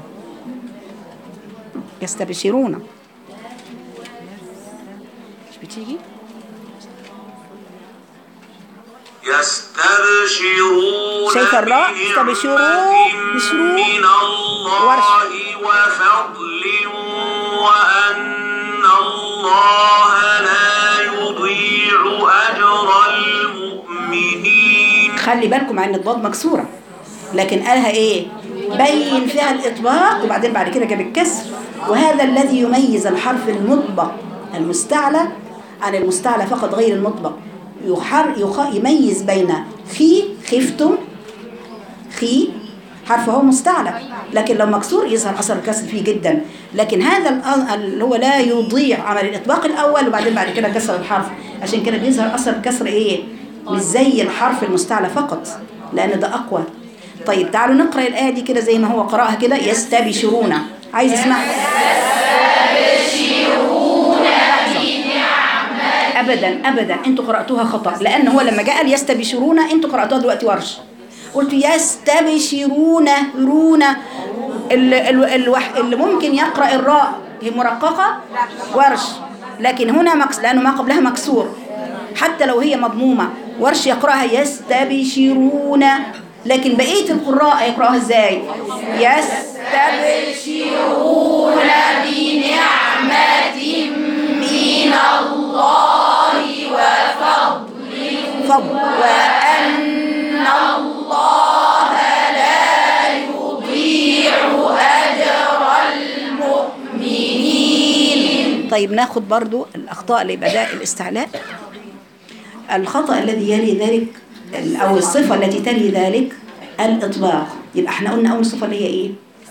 يستبشرون مش بتيجي يستبشرون شايفة الراء؟ يستبشرون بنعمة بشرون. من الله ورش. وفضل وأن الله لا يضيع أجر المؤمنين خلي بالكم عن الضاد مكسورة لكن قالها ايه بين فيها الإطباق وبعدين بعد كده جاب الكسر وهذا الذي يميز الحرف المطبق المستعلى عن المستعلى فقط غير المطبق يحر يخ يميز بين خي خفتم خي حرف هو مستعلى لكن لو مكسور يظهر اثر الكسر فيه جدا لكن هذا الأ- اللي هو لا يضيع عمل الاطباق الاول وبعدين بعد كده كسر الحرف عشان كده بيظهر اثر الكسر ايه مش زي الحرف المستعلى فقط لان ده اقوى طيب تعالوا نقرا الايه دي كده زي ما هو قراها كده يستبشرون عايز اسمع ابدا ابدا انتوا قراتوها خطا لان هو لما جاء يستبشرون انتوا قراتوها دلوقتي ورش قلت يستبشرون رون ال- ال- الوح- اللي ممكن يقرا الراء هي مرققه ورش لكن هنا مكس لانه ما قبلها مكسور حتى لو هي مضمومه ورش يقراها يستبشرون لكن بقيه القراء يقراها ازاي يستبشرون بنعمه من الله وفضل فضل وأن الله لا يضيع أجر المؤمنين طيب ناخد برضو الأخطاء لبداء الاستعلاء الخطأ الذي يلي ذلك أو الصفة التي تلي ذلك الإطباق يبقى احنا قلنا أول صفة اللي هي إيه؟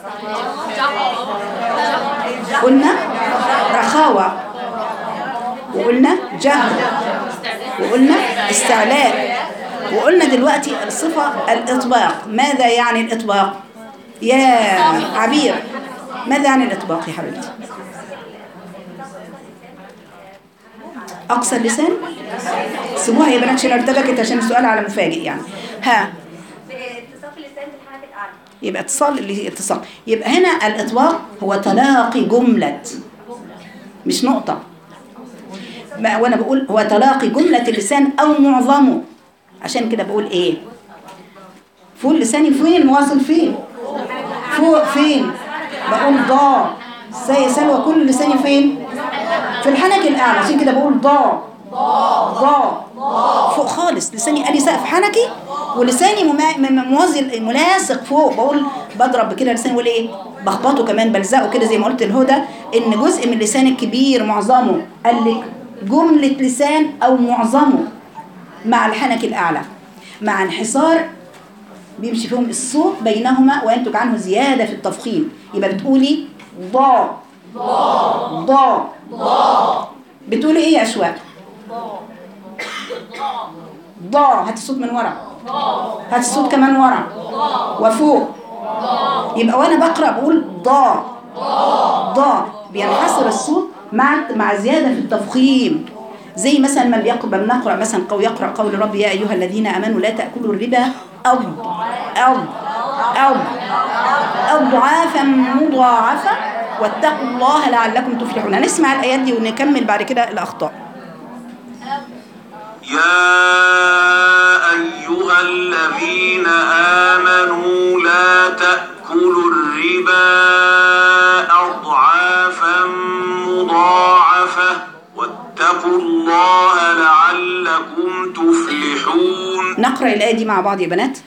قلنا رخاوة وقلنا جهر وقلنا استعلاء وقلنا دلوقتي الصفة الإطباق ماذا يعني الإطباق يا عبير ماذا يعني الإطباق يا حبيبتي أقصى اللسان سيبوها يا بنات عشان ارتبكت عشان السؤال على مفاجئ يعني ها اتصاف اللسان بالحركة الأعلى يبقى اتصال اللي اتصال يبقى هنا الإطباق هو تلاقي جملة مش نقطة ما وانا بقول هو تلاقي جملة اللسان او معظمه عشان كده بقول ايه فوق لساني فين واصل فين فوق فين بقول ضا زي سلوى كل لساني فين في الحنك الاعلى عشان كده بقول ضا ضا فوق خالص لساني قالي سقف حنكي ولساني مما- م- موازي ملاصق فوق بقول بضرب كده لساني بقول ايه بخبطه كمان بلزقه كده زي ما قلت الهدى ان جزء من لسان الكبير معظمه قال لك جملة لسان او معظمه مع الحنك الاعلى مع انحسار بيمشي فيهم الصوت بينهما وينتج عنه زيادة في التفخيم يبقى بتقولي ضا ضا بتقولي ايه يا اشواق ضا هات الصوت من ورا هات الصوت كمان ورا وفوق يبقى وانا بقرا بقول ضا ضا بينحصر الصوت مع مع زياده في التفخيم زي مثلا ما بيقرا بنقرا مثلا قو يقرا قول رب يا ايها الذين امنوا لا تاكلوا الربا او او او اضعافا مضاعفه واتقوا الله لعلكم تفلحون نسمع الايات دي ونكمل بعد كده الاخطاء يا أيها الذين آمنوا لا تأكلوا الربا أضعافا مضاعفة واتقوا الله لعلكم تفلحون نقرا الايه دي مع بعض يا بنات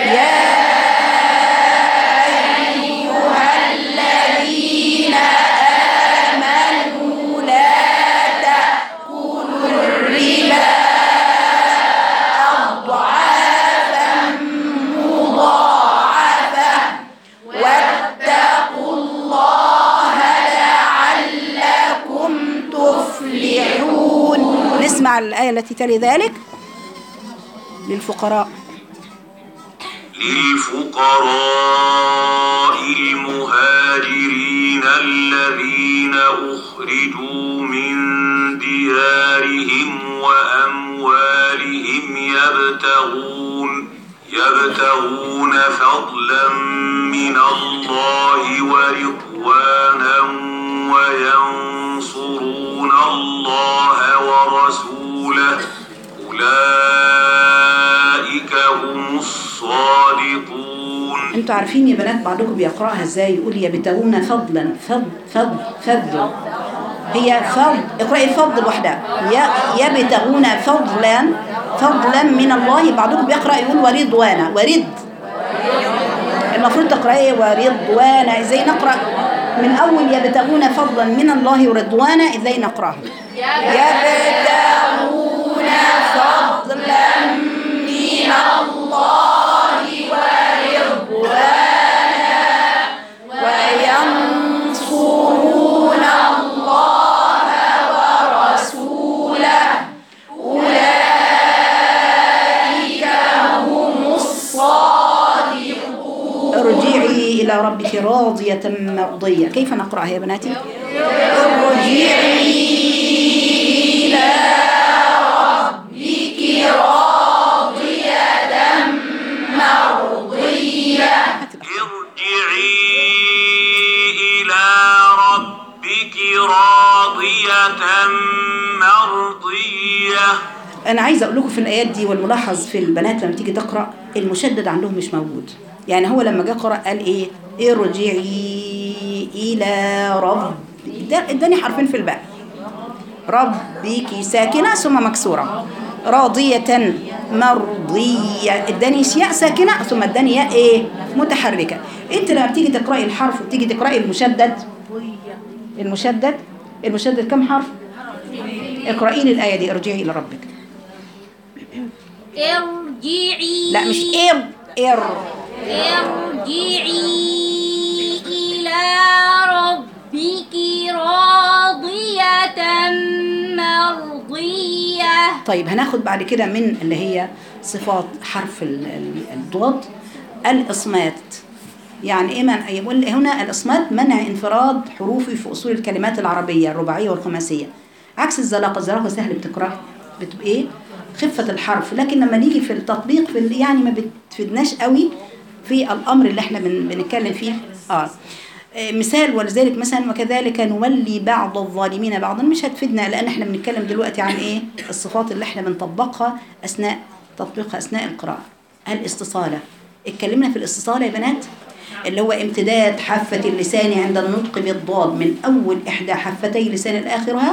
تفلحون نسمع الآية التي تلي ذلك للفقراء للفقراء المهاجرين الذين أخرجوا من ديارهم وأموالهم يبتغون يبتغون فضلا من الله ورضوانا وينصرون الله ورسوله أولئك هم الصادقون انتوا عارفين يا بنات بعضكم بيقراها ازاي يقول يبتغون فضلا فضل فضل فضل هي فضل اقرأي فضل لوحدها ي- يبتغون فضلا فضلا من الله بعضكم بيقرأ يقول ورضوانا ورد المفروض تقرأي ورضوانا ازاي نقرأ من أول يبتغون فضلا من الله ورضوانا ازاي نقرأها يبتغون فضلا من الله ورضوانا وينصرون الله ورسوله أولئك هم الصادقون ارجعي إلى ربك راضية مرضية كيف نقرأها يا بناتي؟ ارجعي إلى ربك راضية مرضية ارجعي إلى ربك راضية مرضية انا عايزه اقول لكم في الايات دي والملاحظ في البنات لما تيجي تقرا المشدد عندهم مش موجود يعني هو لما جه قرا قال ايه ارجعي الى رب ده- اداني حرفين في الباء ربك ساكنه ثم مكسوره راضيه مرضيه اداني ياء ساكنه ثم اداني ياء ايه متحركه انت لما بتيجي تقراي الحرف وبتيجي تقراي المشدد المشدد المشدد كم حرف اقرأي لي الآية دي ارجعي إلى ربك ارجعي لا مش إر إر ارجعي إلى ربك راضية مرضية طيب هناخد بعد كده من اللي هي صفات حرف ال- ال- الضاد الإصمات يعني إيه من يقول هنا الإصمات منع انفراد حروفه في أصول الكلمات العربية الرباعية والخماسية عكس الزلاقة الزلاقة سهل بتقرأ بتبقى إيه خفة الحرف لكن لما نيجي في التطبيق في ال- يعني ما بتفيدناش قوي في الأمر اللي احنا بن- بنتكلم فيه آه آه، مثال ولذلك مثلا وكذلك نولي بعض الظالمين بعضا مش هتفيدنا لان احنا بنتكلم دلوقتي عن ايه الصفات اللي احنا بنطبقها اثناء تطبيقها اثناء القراءه الاستطاله اتكلمنا في الاستطاله يا بنات اللي هو امتداد حافة اللسان عند النطق بالضاد من أول إحدى حفتي لسان الآخرها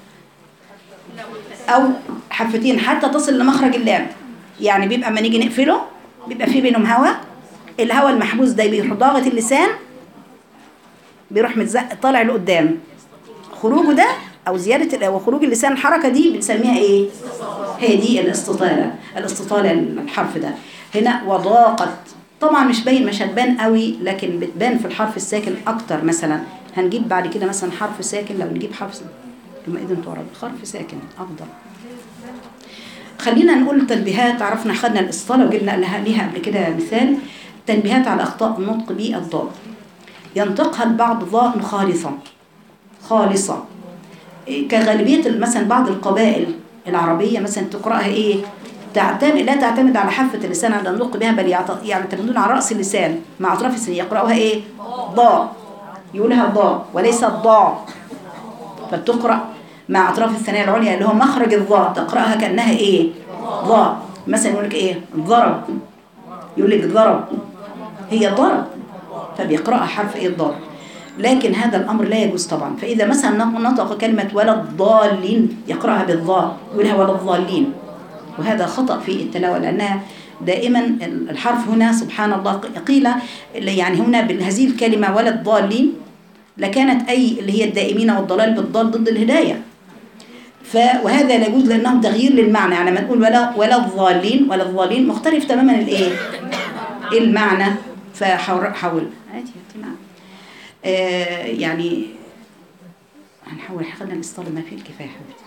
أو حفتين حتى تصل لمخرج اللام يعني بيبقى اما نيجي نقفله بيبقى في بينهم هواء الهواء المحبوس ده بيروح ضاغط اللسان بيروح متزق طالع لقدام خروجه ده او زياده ال- او خروج اللسان الحركه دي بنسميها ايه هي دي الاستطاله الاستطاله الحرف ده هنا وضاقت طبعا مش باين مش هتبان قوي لكن بتبان في الحرف الساكن اكتر مثلا هنجيب بعد كده مثلا حرف ساكن لو نجيب حرف لما اذا تعرب حرف ساكن افضل خلينا نقول تنبيهات عرفنا خدنا الاستطاله وجبنا لها ليها قبل كده مثال تنبيهات على اخطاء النطق بالضاد ينطقها البعض ضاء خالصة خالصة إيه، كغالبية مثلا بعض القبائل العربية مثلا تقرأها إيه تعتمد لا تعتمد على حافة اللسان عند النطق بها بل يعت- يعتمدون على رأس اللسان مع أطراف اللسان يقرأوها إيه ضاء يقولها ضاء وليس الضاء فتقرأ مع أطراف الثانية العليا اللي هو مخرج الضاء تقرأها كأنها إيه ضاء مثلا يقول لك إيه ضرب يقول لك ضرب هي ضرب فبيقرأها حرف ايه الضاد لكن هذا الأمر لا يجوز طبعا فإذا مثلا نطق كلمة ولا الضالين يقرأها بالضاء يقولها ولا الضالين وهذا خطأ في التلاوة لأنها دائما الحرف هنا سبحان الله قيل يعني هنا بهذه الكلمة ولا الضالين لكانت أي اللي هي الدائمين والضلال بالضال ضد الهداية ف وهذا لا يجوز لأنه تغيير للمعنى يعني لما نقول ولا ولا الضالين ولا الضالين مختلف تماما الإيه المعنى فحاول حاول عادي هاتي معاك. آه يعني هنحاول خدنا الاستطالة ما فيه الكفاية حبيبتي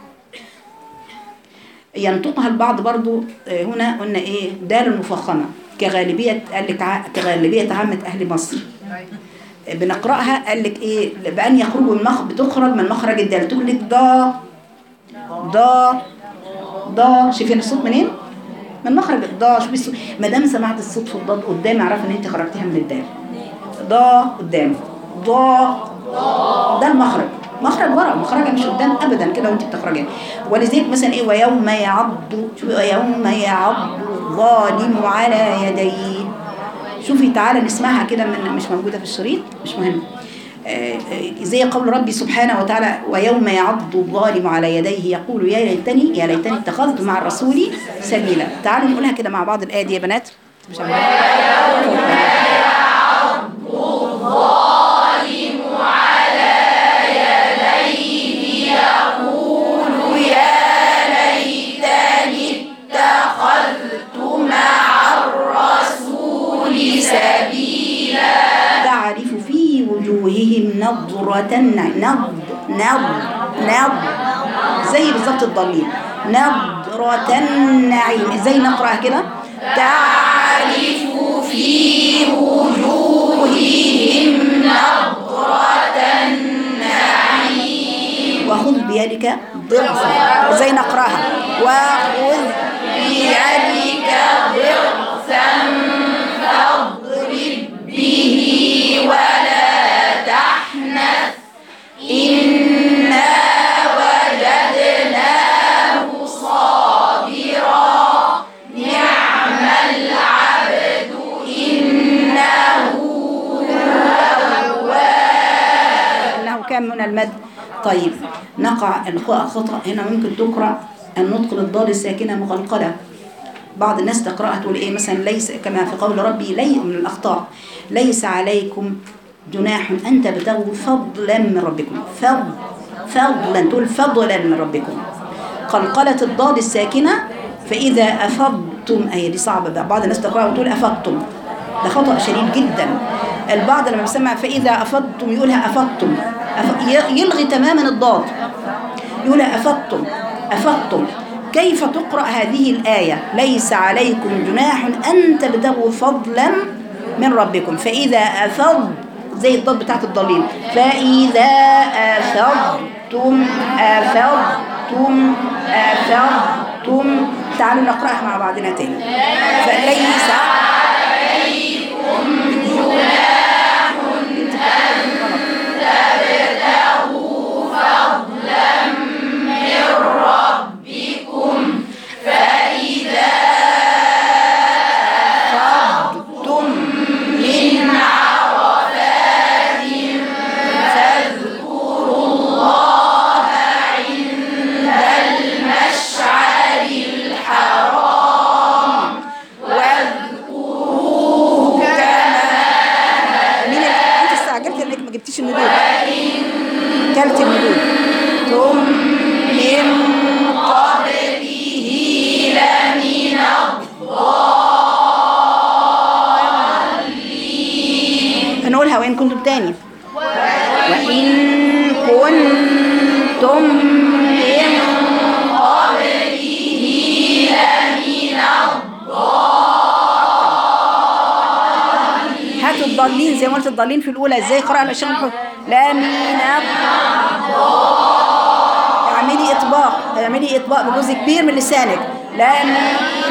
ينطقها البعض برضو آه، هنا قلنا ايه دال مفخمة كغالبية قال لك ع- كغالبية عامة أهل مصر آه، بنقرأها قال لك ايه بأن يخرجوا من مخ بتخرج من مخرج الدال تقول لك ضا ضا ضا شايفين الصوت منين؟ من مخرج الضا شوفي الصوت ما دام سمعت الصوت في الضاد قدام اعرف ان انت خرجتيها من الدال ضا قدام ضا ده المخرج مخرج ورا مخرجها مش قدام ابدا كده وانت بتخرجيها ولذلك مثلا ايه ويوم يعض شوفي ويوم يعض الظالم على يديه شوفي تعالى نسمعها كده من مش موجوده في الشريط مش مهم آه، آه، زي قول ربي سبحانه وتعالى ويوم يعض الظالم على يديه يقول يا ليتني يا ليتني اتخذت مع الرسول سبيلا تعالوا نقولها كده مع بعض الآية دي يا بنات مش عارفة. تعرف في وجوههم نضرة النعيم نض نض نض زي بالظبط الضالين نضرة النعيم ازاي نقرأ كده تعرف في وجوههم نضرة النعيم وخذ بيدك ضغثا ازاي نقرأها وخذ بيدك ضغثا فاضرب به ولا تحنث إنا وجدناه صابرا نعم العبد إنه إنه كان من المد طيب نقع الخطأ هنا ممكن تقرأ النطق للضاد الساكنة مقلقلة بعض الناس تقرأها تقول إيه مثلا ليس كما في قول ربي لي من الأخطاء ليس عليكم جناح أن تبتغوا فضلا من ربكم فضل فضلا تقول فضلا من ربكم قلقلة الضاد الساكنة فإذا أفضتم أي دي صعبة بقى بعض الناس تقرأها وتقول أفضتم ده خطأ شديد جدا البعض لما بيسمع فإذا أفضتم يقولها أفضتم أف... ي- يلغي تماما الضاد يقولها أفضتم أفضتم كيف تقرأ هذه الآية ليس عليكم جناح أن تبتغوا فضلا من ربكم فإذا أفض زي الضاد بتاعت الضالين فإذا أفضتم أفضتم أفضتم تعالوا نقرأها مع بعضنا تاني فليس أكلت المدود ثم من هنقولها وإن كنتم تاني وإن كنتم من هاتوا الضالين زي ما قلت الضالين في الأولى ازاي قرأنا الشيخ الحر لا مين اعملي إطباق اعملي إطباق بجزء كبير من لسانك لا مين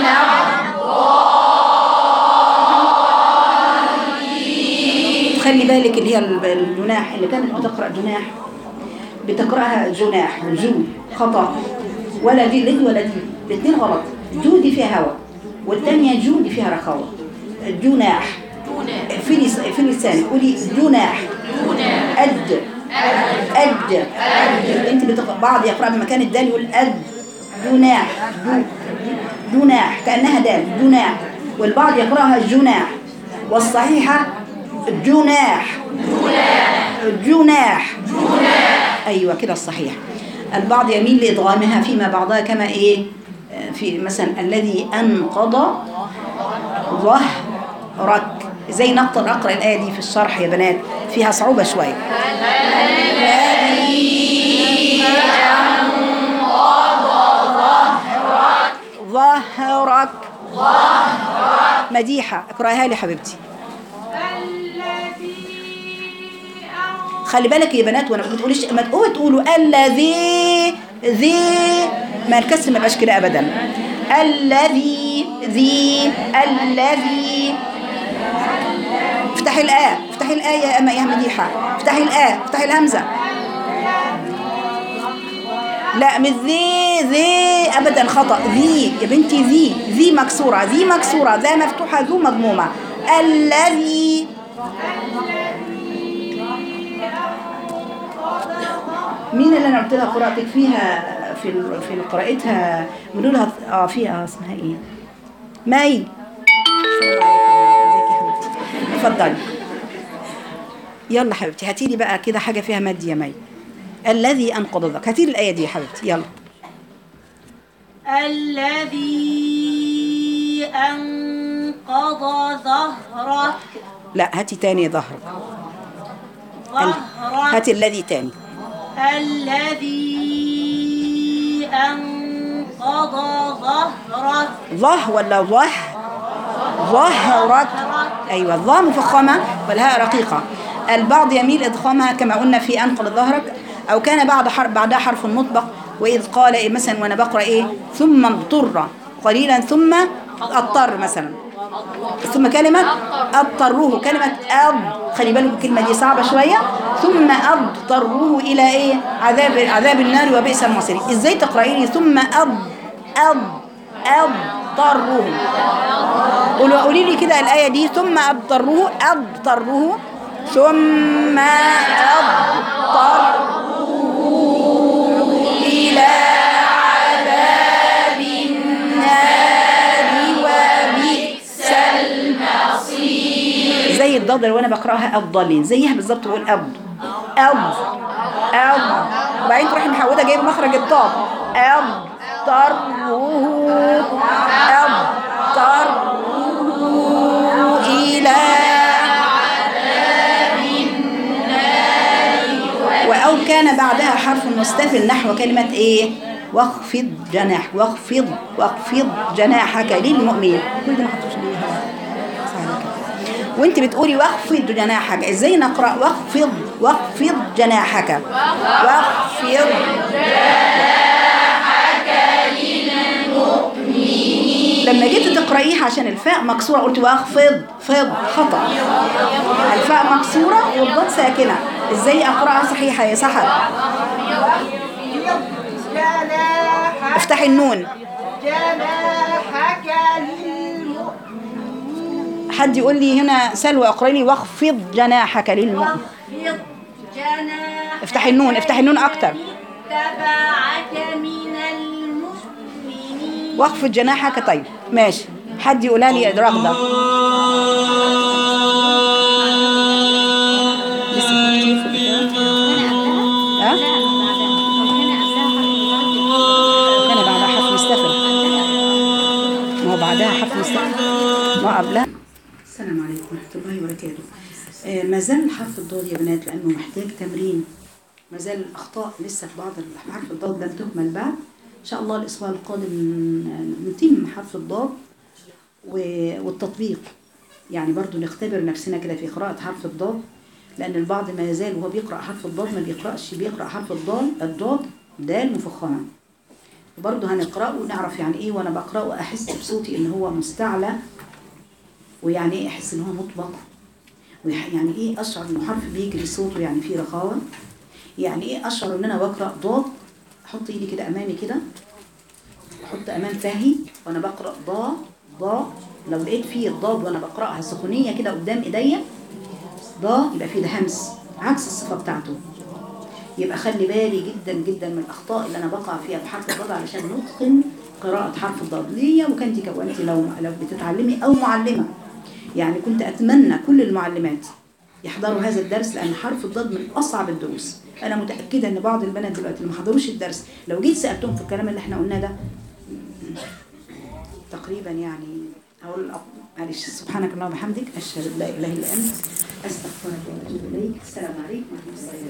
خلي بالك اللي هي الب- الجناح اللي كانت بتقرأ جناح بتقرأها جناح جو خطأ ولا دي لد ولا دي الاثنين غلط جو دي فيها هواء والثانية جو دي فيها رخاوة جناح في لس- في لسانك قولي جناح أد أد انت بتقرأ بعض يقرأ بمكان الدال يقول أد جناح جو جناح كأنها دال جناح والبعض يقرأها جناح والصحيحة جناح جناح أيوة كده الصحيح البعض يميل لإدغامها فيما بعضها كما إيه آه، في مثلا الذي أنقض ظهرك زي نقطة أقرأ الآية دي في الشرح يا بنات فيها صعوبة شوية ظهرك مديحة اقرأها لي حبيبتي خلي بالك يا بنات وانا ما بتقوليش ما تقولوا تقولوا الذي ذي ما الكسر ما يبقاش كده ابدا الذي ذي الذي افتحي الآ افتحي الآ يا أما يا مديحة افتحي الآ افتحي الهمزة لا مش ذي ذي ابدا خطا ذي يا بنتي ذي ذي مكسوره ذي مكسوره ذا مفتوحه ذو مضمومه الذي مين اللي انا قلت لها قراءتك فيها في ال- في قراءتها بنقول لها اه فيها اسمها ايه مي السلام عليكم ازيك يا حبيبتي اتفضلي يلا حبيبتي هاتي لي بقى كده حاجه فيها مد يا مي الذي انقض ظهرك هاتي لي الايه دي يا حبيبتي يلا الذي أنقض ظهرك لا هاتي تاني ظهرك ال- ظهرك هاتي الذي تاني الذي أنقض ظهرك ظه ولا ظه ظهرك ايوه الظاء مفخمه والهاء رقيقه البعض يميل ادخامها كما قلنا في انقل ظهرك او كان بعد حرف بعدها حرف مطبق واذ قال إيه مثلا وانا بقرا ايه ثم اضطر قليلا ثم اضطر مثلا ثم كلمة اضطروه كلمة أض خلي بالك الكلمة دي صعبة شوية ثم اضطروه إلى إيه عذاب عذاب النار وبئس المصير إزاي تقرأيني ثم أض أض اضطروه قولوا قولي لي كده الآية دي ثم اضطروه اضطروه ثم اضطروه إلى عذاب النار وبئس المصير زي الضاد اللي وانا بقراها الضالين زيها بالظبط بقول أب أب أب وبعدين تروحي محوده جايبه مخرج الضاد أب طروه أب طروه إلى وأو كان بعدها حرف مستفل نحو كلمة إيه واخفض جناح واخفض واخفض جناحك للمؤمنين كل ده ما حطوش ليه صعب كده. وانت بتقولي واخفض جناحك ازاي نقرا واخفض واخفض جناحك واخفض لما جيت تقرأيها عشان الفاء مكسورة قلت واخفض فض خطأ الفاء مكسورة والضاد ساكنة ازاي اقرأها صحيحة يا سحر جناحك افتحي النون جناحك للمؤمنين حد يقول لي هنا سلوى اقرأي لي واخفض جناحك للمؤمن واخفض جناحك افتحي النون افتحي النون اكتر تبعك من المؤمنين واخفض جناحك طيب ماشي حد يقولها لي رغدة لسه كتير في الكتاب. ها قبلها السلام عليكم ورحمة الله وبركاته آه، ما زال حرف الضاد يا بنات لأنه محتاج تمرين ما زال الأخطاء لسه في بعض حرف الضاد لم تكمل بعد إن شاء الله الأسبوع القادم آه، نتم حرف الضاد و- والتطبيق يعني برضو نختبر نفسنا كده في قراءة حرف الضاد لأن البعض ما يزال وهو بيقرأ حرف الضاد ما بيقرأش بيقرأ حرف الضال الضاد دال مفخمة وبرضه هنقرأه ونعرف يعني إيه وأنا بقرأه أحس بصوتي إن هو مستعلى ويعني إيه أحس إن هو مطبق ويعني إيه أشعر إنه حرف بيجري صوته يعني فيه رخاوة يعني إيه أشعر إن أنا بقرأ ضاد أحط إيدي كده أمامي كده أحط أمام فاهي وأنا بقرأ ضا ضا لو لقيت فيه الضاد وأنا بقرأها سخونية كده قدام إيديا ضا يبقى فيه ده همس عكس الصفة بتاعته يبقى خلي بالي جدا جدا من الاخطاء اللي انا بقع فيها في حرف الضاد علشان نتقن قراءة حرف الضاد ليا وكنت كونتي لو لو بتتعلمي او معلمة يعني كنت اتمنى كل المعلمات يحضروا هذا الدرس لان حرف الضاد من اصعب الدروس انا متاكده ان بعض البنات دلوقتي اللي ما حضروش الدرس لو جيت سالتهم في الكلام اللي احنا قلناه ده تقريبا يعني هقول الأب- معلش سبحانك اللهم وبحمدك اشهد ان لا اله الا انت استغفرك واتوب اليك السلام عليكم ورحمه الله وبركاته